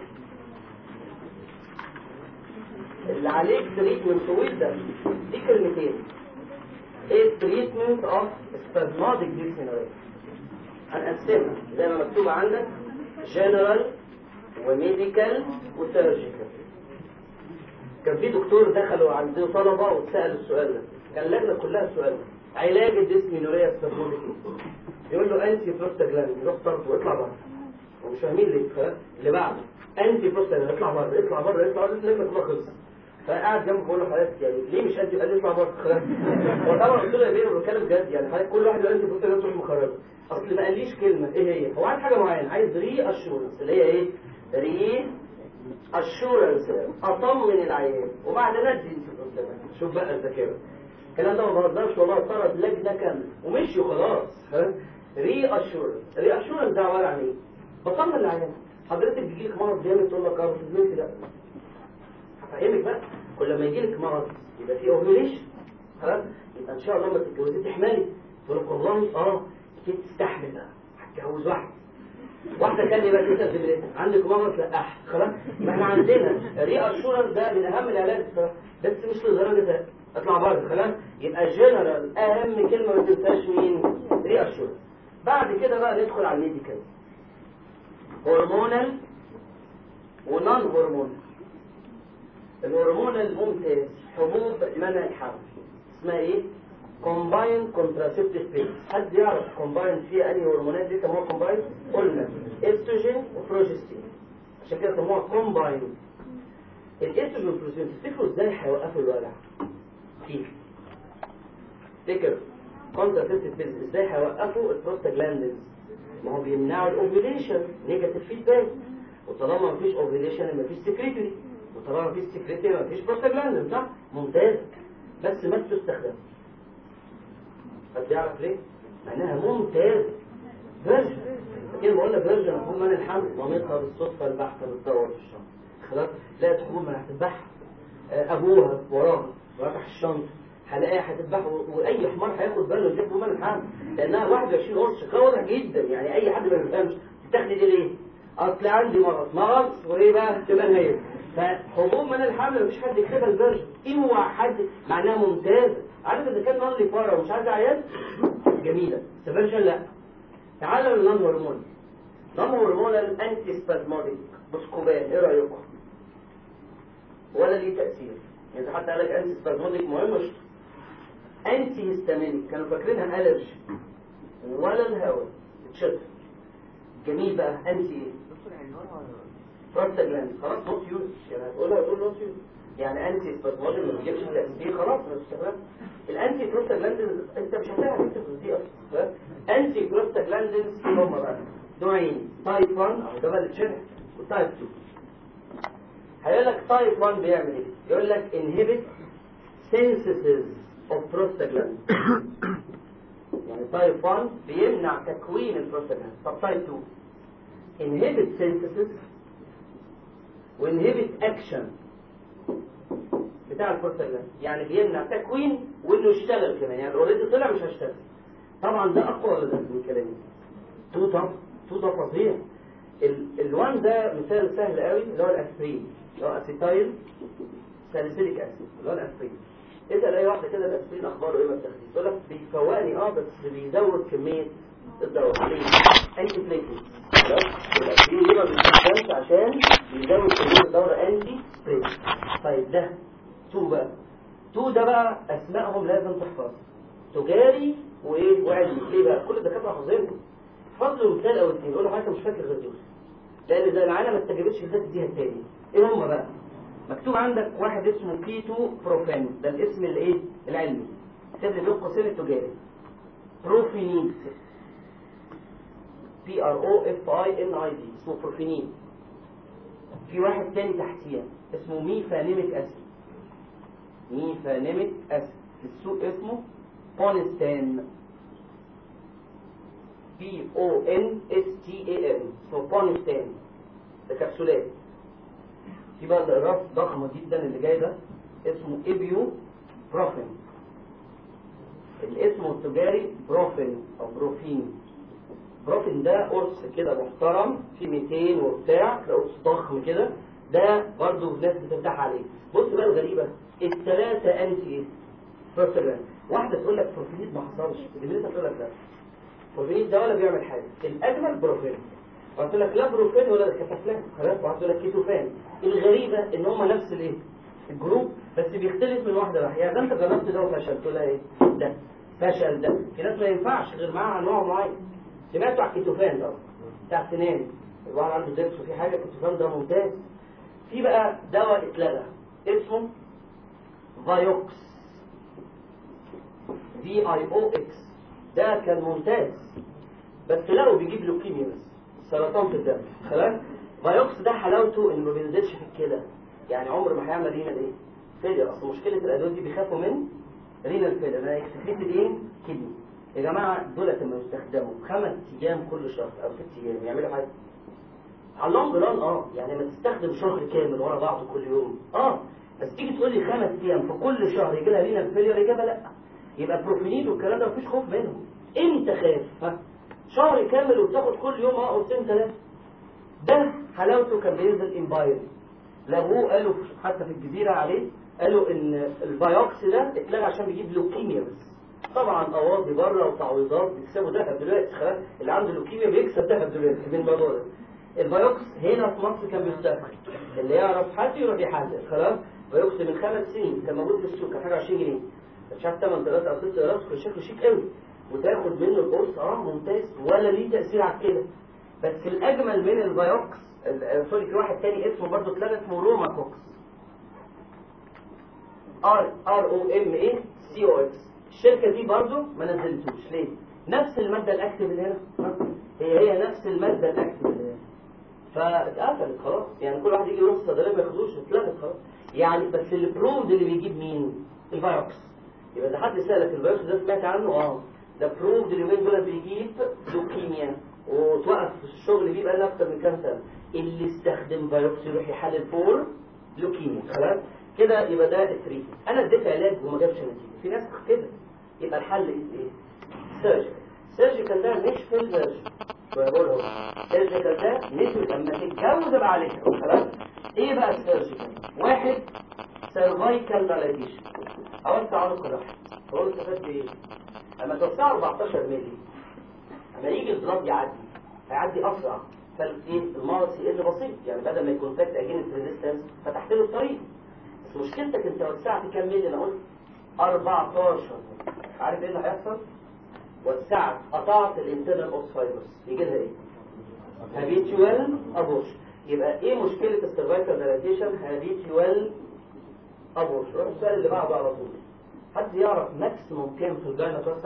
اللي عليك تريتمنت طويل ده دي كلمتين ايه التريتمنت اوف spasmodic ديسمينوريا هنقسمها زي ما مكتوب عندك جنرال وميديكال وسيرجيكال كان في دكتور دخلوا عنده طلبة واتسأل السؤال ده كان اللجنة كلها السؤال ده علاج الديسمينوريا سباسموديك يقول له انتي بروستاجلاند يروح طرد واطلع بره ومش فاهمين ليه خلاص اللي بعده انتي بروستاجلاند اطلع بره اطلع بره اطلع بره اللجنة كلها خلصت فقعد جنبه بقول له حضرتك يعني ليه مش انتي قال لي اطلع بره خلاص هو طبعا قلت له يا بيه بتكلم جد يعني حضرتك كل واحد يقول انتي بروستاجلاند تروح مخرجه اصل ما قاليش كلمه ايه هي هو عايز حاجه معينه عايز ري اشورنس اللي هي ايه ري اشورنس اطمن العيان وبعد ندي انتي بروستاجلاند شوف بقى الذاكره الكلام ده ما بهزرش والله طرد لجنه كامله ومشيوا خلاص ها ري اشورنس ري اشورنس ده عباره عن ايه بطمن العيان حضرتك بيجي لك مرض جامد تقول لك اه في لا هفهمك بقى كل ما يجي لك مرض يبقى فيه اوفيوليشن خلاص يبقى ان شاء الله لما تتجوزي تحملي تقول لك والله اه كنت تستحمل بقى هتجوز واحده واحده كان يبقى انت في عندك مرض لقاح خلاص ما احنا عندنا ري اشورنس ده من اهم العلاج بصراحه بس مش لدرجه اطلع بره خلاص يبقى جنرال اهم كلمه ما تنساش مين ري اشورنس بعد كده بقى ندخل على الميديكال هرمونال ونون هرمونال الهرمونال ممتاز حبوب منع الحمل اسمها ايه كومباين كونتراسيبتيف بيلز حد يعرف كومباين فيها انهي هرمونات دي سموها كومباين قلنا استروجين وبروجستين عشان كده سموها كومباين الاستروجين والبروجستين تفتكروا ازاي هيوقفوا الوجع فيه تفتكر كونتراسيبتيف بيلز ازاي هيوقفوا البروستاجلاندينز ما هو بيمنعوا الاوفيليشن نيجاتيف فيدباك وطالما مفيش اوفيليشن مفيش سكريتري وطالما مفيش سكريتري مفيش بروستاجلاندين صح ممتاز بس ما بتستخدمش حد يعرف ليه؟ معناها ممتاز فيرجن كده بقول لك فيرجن حبوب من الحمل مامتها بالصدفه البحثه بتدور في الشنطه خلاص لقت حبوب من هتذبحها ابوها وراها فتح الشنطه هلاقيها هتذبحها واي حمار هياخد باله يجيب حبوب من الحمل لانها 21 قرص شكلها واضح جدا يعني اي حد ما يفهمش تاخدي دي ليه؟ اصل عندي مرض مرض وايه بقى تبقى هي فحبوب من الحمل مفيش حد يكتبها الفيرجن اوعى حد معناها ممتازه عارف اذا كان نون ليفارا ومش عايز عيال جميله سفيرجن لا تعالوا للنون هرمون نون هرمون الانتي سبازموديك بوسكوبان ايه رايكم ولا ليه تاثير يعني حتى قال لك انتي سبازموديك مهم مش انتي هيستامينيك كانوا فاكرينها الرجي ولا الهواء اتشد جميل بقى انتي ايه بروستاجلاند خلاص نوت يوز يعني هتقولها هتقول نوت يوز يعني انتي سبازموديك ما بيجيبش تاثير خلاص ما تستخدمش الانتي بروستاجلاندينز انت مش هتلاقي تكتب دي اصلا انتي بروستاجلاندينز هم بقى نوعين تايب 1 او ده بقى الشرح وتايب 2 هيقول لك تايب 1 بيعمل ايه يقول لك inhibit synthesis of prostaglandin يعني تايب 1 بيمنع تكوين البروستاجلاند طب تايب 2 inhibit synthesis وinhibit action بتاع البروستاجلاند يعني بيمنع تكوين وانه يشتغل كمان يعني اوريدي طلع مش هيشتغل طبعا ده اقوى ولا ده من كلامي تو طب تو ده فظيع الوان ده مثال سهل قوي اللي هو الاسبرين اللي هو اسيتايل ساليسيليك اسيد اللي هو الاسبرين اسال اي واحده كده الاسبرين اخباره ايه ما بتاخديه تقول لك بيفوقني اه بس بيزود كميه الدواء ليه؟ انتي بليتلز الاسبرين ليه ما بيستخدمش عشان بيزود كميه الدواء انتي بليتلز طيب ده تو بقى تو ده بقى اسمائهم لازم تحفظ تجاري وايه وعلمي ليه بقى كل الدكاتره حافظينهم فضل مثال او اثنين يقول له حضرتك مش فاكر غير دول لان ده العالم ما استجابتش لذات دي التاني ايه هم بقى مكتوب عندك واحد اسمه كيتو بروفان ده الاسم الايه العلمي اكتب لي بين قوسين التجاري بروفينين بي ار او اف اي ان اي دي اسمه بروفينين في واحد تاني تحتيه اسمه ميفانيميك اسيد ميفانيميك اسيد في السوق اسمه بونستان بي او ان اس تي اي ان اسمه بونستان ده كبسولات في بقى الاقراص ضخمه جدا اللي جاي ده اسمه ابيو بروفين الاسم التجاري بروفين او بروفين بروفين ده قرص كده محترم في 200 وبتاع ده قرص ضخم كده ده برضه الناس بترتاح عليه بص بقى الغريبه الثلاثه انتي ايه بروفين واحده تقول لك بروفين ما حصلش اللي تقول لك لا بروفين ده ولا بيعمل حاجه الاجمل بروفين قلت لك لا بروفين ولا كتافلان خلاص وقلت لك كيتوفان الغريبه ان هم نفس الايه الجروب بس بيختلف من واحده لواحده يعني ده انت جربت ده وفشل تقول لها ايه ده فشل ده في ناس ما ينفعش غير معاها نوع معين سمعتوا على الكيتوفان ده بتاع سنان الواحد عنده ضرس وفي حاجه الكيتوفان ده ممتاز في بقى دواء اتلغى اسمه فايوكس في اي او اكس ده كان ممتاز بس لقوا بيجيب لوكيميا بس سرطان في الدم خلاص فايوكس ده حلاوته انه ما بينزلش في الكلى يعني عمر ما هيعمل رينال ايه فيلر اصل مشكله الادويه دي بيخافوا من رينال فيلر انا اكتفيت ايه كدني يا جماعه دولت لما يستخدموا خمس ايام كل شهر او ست ايام يعملوا حاجه على اللونج ران اه يعني ما تستخدم شهر كامل ورا بعضه كل يوم اه بس تيجي تقول لي خمس ايام في كل شهر يجي لها رينال فيلر اجابه لا يبقى بروفينيد والكلام ده مفيش خوف منهم امتى خاف ها شهر كامل وبتاخد كل يوم اه قرصين ثلاثه ده حلاوته كان بينزل امباير لغوه قالوا حتى في الجزيرة عليه قالوا ان البايوكس ده اتلغى عشان بيجيب لوكيميا بس طبعا قواضي بره وتعويضات بيكسبوا ذهب دلوقتي خلاص اللي عنده لوكيميا بيكسب ذهب دلوقتي من الموضوع ده البايوكس هنا في مصر كان بيستخدم اللي يعرف حد يروح يحلل خلاص بايوكس من خمس سنين كان موجود في السوق كان حاجه 20 جنيه مش عارف 8 قراص او 6 قراص كان شكله شيك قوي وتاخد منه القرص اه ممتاز ولا ليه تاثير على كده بس الاجمل من البايوكس سوري في واحد تاني اسمه برضه اتلغى اسمه روما كوكس ار ار او ام اي سي او اكس الشركه دي برضه ما نزلتوش ليه نفس الماده الاكتف اللي هنا هي هي نفس الماده الاكتف اللي هنا فاتقفلت خلاص يعني كل واحد يجي يروح الصيدليه ما ياخدوش اتلغت خلاص يعني بس البروفد اللي بيجيب مين الفيروكس يبقى ده حد سالك الفيروكس ده سمعت عنه اه ده بروفد اليومين دول بيجيب لوكيميا وتوقف في الشغل بيه بقى اكتر من كام سنه اللي استخدم فيروكس يروح يحلل فور لوكيميا خلاص كده يبقى ده التريت انا اديت علاج وما جابش نتيجه في ناس كده يبقى الحل ايه سيرجيكال سيرجيكال ده مش في الفيرجن بقول اهو سيرجيكال ده مش لما تتجوز بقى عليك خلاص ايه بقى السيرجيكال واحد سيرفايكال دايليتيشن اوسع عنق الرحم هو استفاد بايه اما توسعه 14 مللي اما يجي البلاد يعدي هيعدي اسرع فالايه المارس يقل بسيط يعني بدل ما يكون فاكت اجينست ريزيستنس فتحت له الطريق بس مشكلتك انت وسعت كام مللي انا قلت 14 عارف ايه اللي هيحصل وسعت قطعت الانترنال اوس فايبرز يجي لها ايه هابيتوال ابوش يبقى ايه مشكله السيرفايكال دايلاتيشن هابيتوال ابوش روح السؤال اللي بعده على طول حد يعرف ماكسيموم كام في الجاينه توسع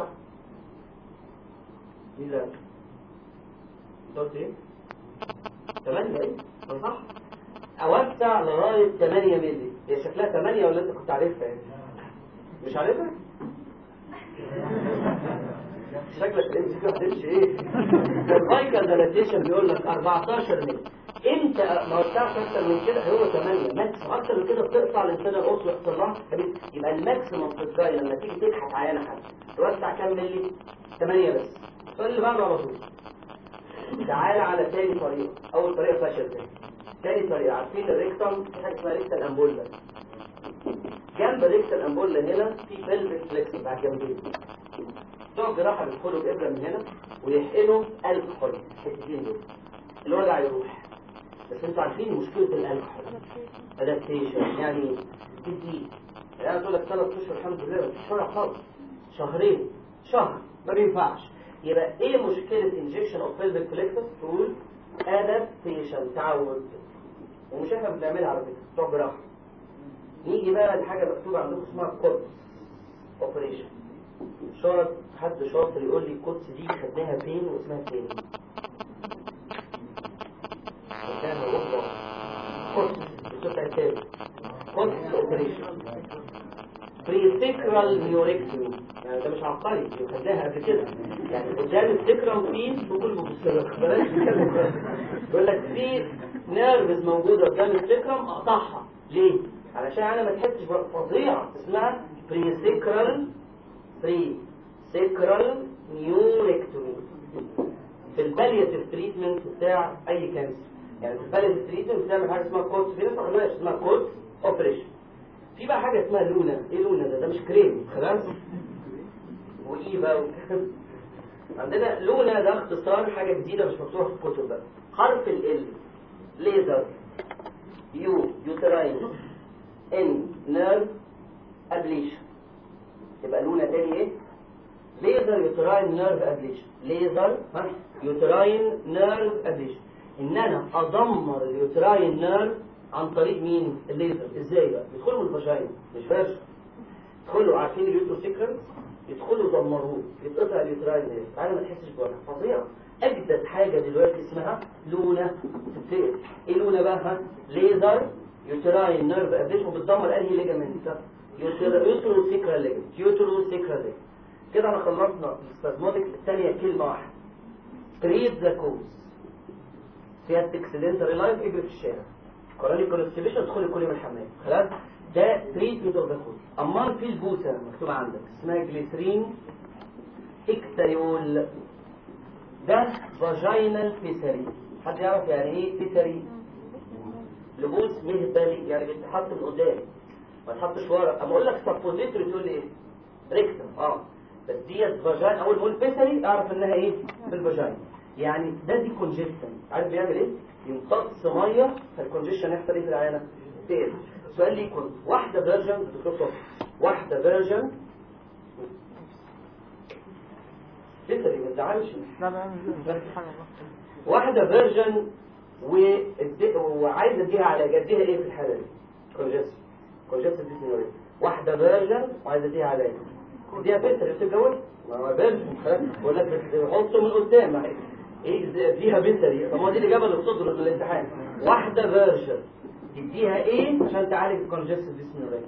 مين ده انت قلت ايه 8 ايه ما صح اوسع لغايه 8 مللي هي شكلها 8 ولا انت كنت عارفها يعني مش عارفها شكلك الام سي كيو هتمشي ايه الفايكال دايلاتيشن بيقول لك 14 مللي انت ما وسعتش اكتر من كده هو 8 ماكس اكتر من كده بتقطع الانسان القص ويحصل لها يبقى الماكسيمم في الجاي لما تيجي تضحك عيانه حد توسع كام مللي 8 بس السؤال اللي بعده على طول تعال على تاني طريقه اول طريقه فشل تاني تاني طريقه عارفين الريكتم في حاجه اسمها ريكتال امبولا جنب ريكتال امبولا هنا في بلفيك فليكس على الجنبين بتوع الجراحه بيدخلوا بابره من هنا ويحقنوا الكحول الحتتين دول الوجع يروح بس انتوا عارفين مشكله الالكحول ادابتيشن يعني تدي يعني تقول لك ثلاث اشهر الحمد لله مفيش فرق خالص شهرين شهر ما بينفعش يبقى ايه مشكله انجكشن اوف بلفيك فليكس تقول ادابتيشن تعود ومش احنا بنعملها على فكره بتوع جراحه نيجي بقى لحاجه مكتوبه عندكم اسمها كورس اوبريشن شرط حد شاطر يقول لي الكورس دي خدناها فين واسمها فين كان اوروبا كورس بتبقى كام كورس اوبريشن بريسيكرال نيوريكتومي يعني ده مش عبقري دي خدناها قبل كده يعني قدام السكرم في تقول بص بلاش نتكلم. يقول لك في نيرفز موجوده قدام السكرم اقطعها ليه؟ علشان انا ما تحسش فظيعه اسمها بريسيكرال بري سيكرال نيوريكتومي في البالياتيف تريتمنت بتاع اي كانسر يعني في البالياتيف تريتمنت بتعمل حاجه اسمها كورس في ناس ما خدوهاش اسمها كورس اوبريشن في بقى حاجه اسمها لونا ايه لونا ده ده مش كريم خلاص وايفا و... عندنا لونا ده اختصار حاجه جديده مش مكتوبه في الكتب بقى حرف ال ليزر يو يوتراين ان نيرف ابليشن يبقى لونا تاني ايه ليزر يوتراين نيرف ابليشن ليزر ها يوتراين نيرف ابليشن ان انا ادمر اليوتراين نيرف عن طريق مين الليزر ازاي بقى يدخلوا من الفاجينا مش فاش يدخلوا عارفين اليوترو سيكرنس يدخلوا يدمروه يتقطع اليوتراين نيرف انا ما تحسش بوجع فظيع اجدد حاجه دلوقتي اسمها لونا تتسال ايه لونا بقى ها ليزر يوتراين نيرف ابليشن بتدمر انهي ليجامنت يوترو سيكرال ليجامنت يوترو سيكرال ليجامنت كده انا خلصنا السبازموديك الثانيه كلمه واحده تريد ذا كوز فيها اكسيدنتال لايف اجري في الشارع قراني كونستيبيشن ادخلي كل يوم الحمام خلاص ده تريتمنت اوف ذا كوز امال في البوسه مكتوب عندك اسمها جليسرين اكتايول ده فاجينال بيسري حد يعرف يعني ايه بيسري لبوس مهبلي يعني بيتحط من قدام ما تحطش ورا اما اقول لك سبوزيتوري تقول لي ايه ريكتم اه بس ديت فاجين اول ما اقول بيسري اعرف انها ايه في الفاجين يعني ده دي كونجيشن عارف بيعمل ايه يمتص ميه فالكونجيشن يحصل ايه في العينه تقل سؤال ليكم واحده فيرجن دكتور صبحي واحده فيرجن بيسري ما تزعلش لا بعمل زي حاجه واحده فيرجن والد- وعايزه اديها علاج اديها ايه في الحاله دي كونجيشن كونجيشن ديسنوريا واحده فيرجن وعايزه اديها علاج اديها بيسري بتتجوز ما هو فيرجن خلاص بقول لك حطه من قدام ما هي- ايه اديها بيسري طب ما هو دي الاجابه اللي بتصدر في الامتحان واحده فيرجن تديها ايه عشان تعالج الكونجيشن ديسنوريا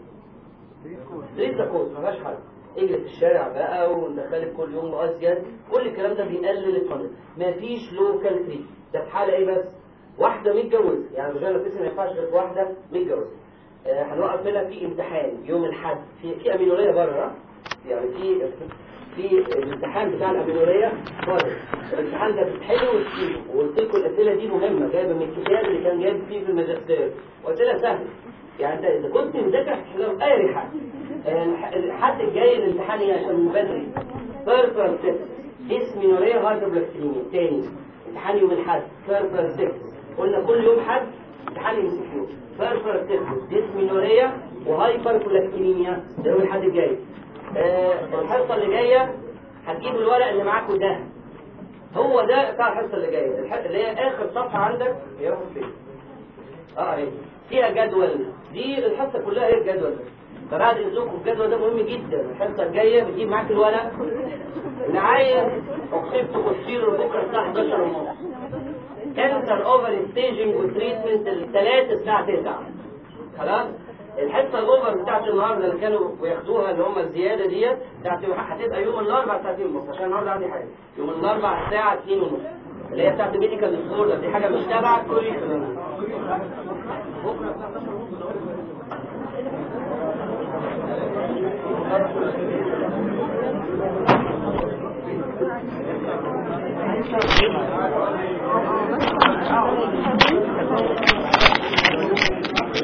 لسه كوز ما فيهاش حاجه اجري في الشارع بقى وندخلك كل يوم ازيد كل الكلام ده بيقلل الفن مفيش لوكال تريت ده في حاله ايه بس واحده متجوزه يعني الرجاله القسم ما ينفعش غير في واحده متجوزه آه، هنوقف هنا في امتحان يوم الاحد في في امينوريه بره ها؟ يعني في في الامتحان بتاع الامينوريه بره الامتحان ده بتحله وتسيبه وقلت لكم الاسئله دي مهمه جايبه من الكتاب اللي كان جايب فيه في الماجستير واسئله سهله يعني انت اذا كنت مذاكر هتحلها اي حاجه الحد الجاي الامتحان ايه عشان من بدري بيربر 6 ديسمينوريا هايدروبلاستيميا تاني امتحان يوم الاحد بيربر 6 قلنا كل يوم حد امتحان ام سي كيو بيربر 6 ديسمينوريا وهايبر بلاستيميا ده يوم الاحد الجاي آه الحصه اللي جايه هتجيبوا الورق اللي معاكم ده هو ده بتاع الحصه اللي جايه الح- اللي هي اخر صفحه عندك يا رب فين اه اهي فيها جدول دي الحصه كلها هي الجدول ده فبعد اذنكم الجدول ده مهم جدا الحصه الجايه بتجيب معاك الورق نعاية اكتبت كوستيرو بكره الساعه 11 ونص كانسر اوفر ستيجنج وتريتمنت الثلاث الساعه 9 خلاص الحصه الاوفر بتاعت النهارده اللي كانوا بياخدوها اللي هم الزياده ديت بتاعت هتبقى يوم الاربعاء الساعه 2 ونص عشان النهارده عندي حاجه يوم الاربعاء الساعه 2 ونص اللي هي بتاعت الميديكال ديسوردر دي حاجه مش تبع الكوريكولم بكره الساعه 11 ونص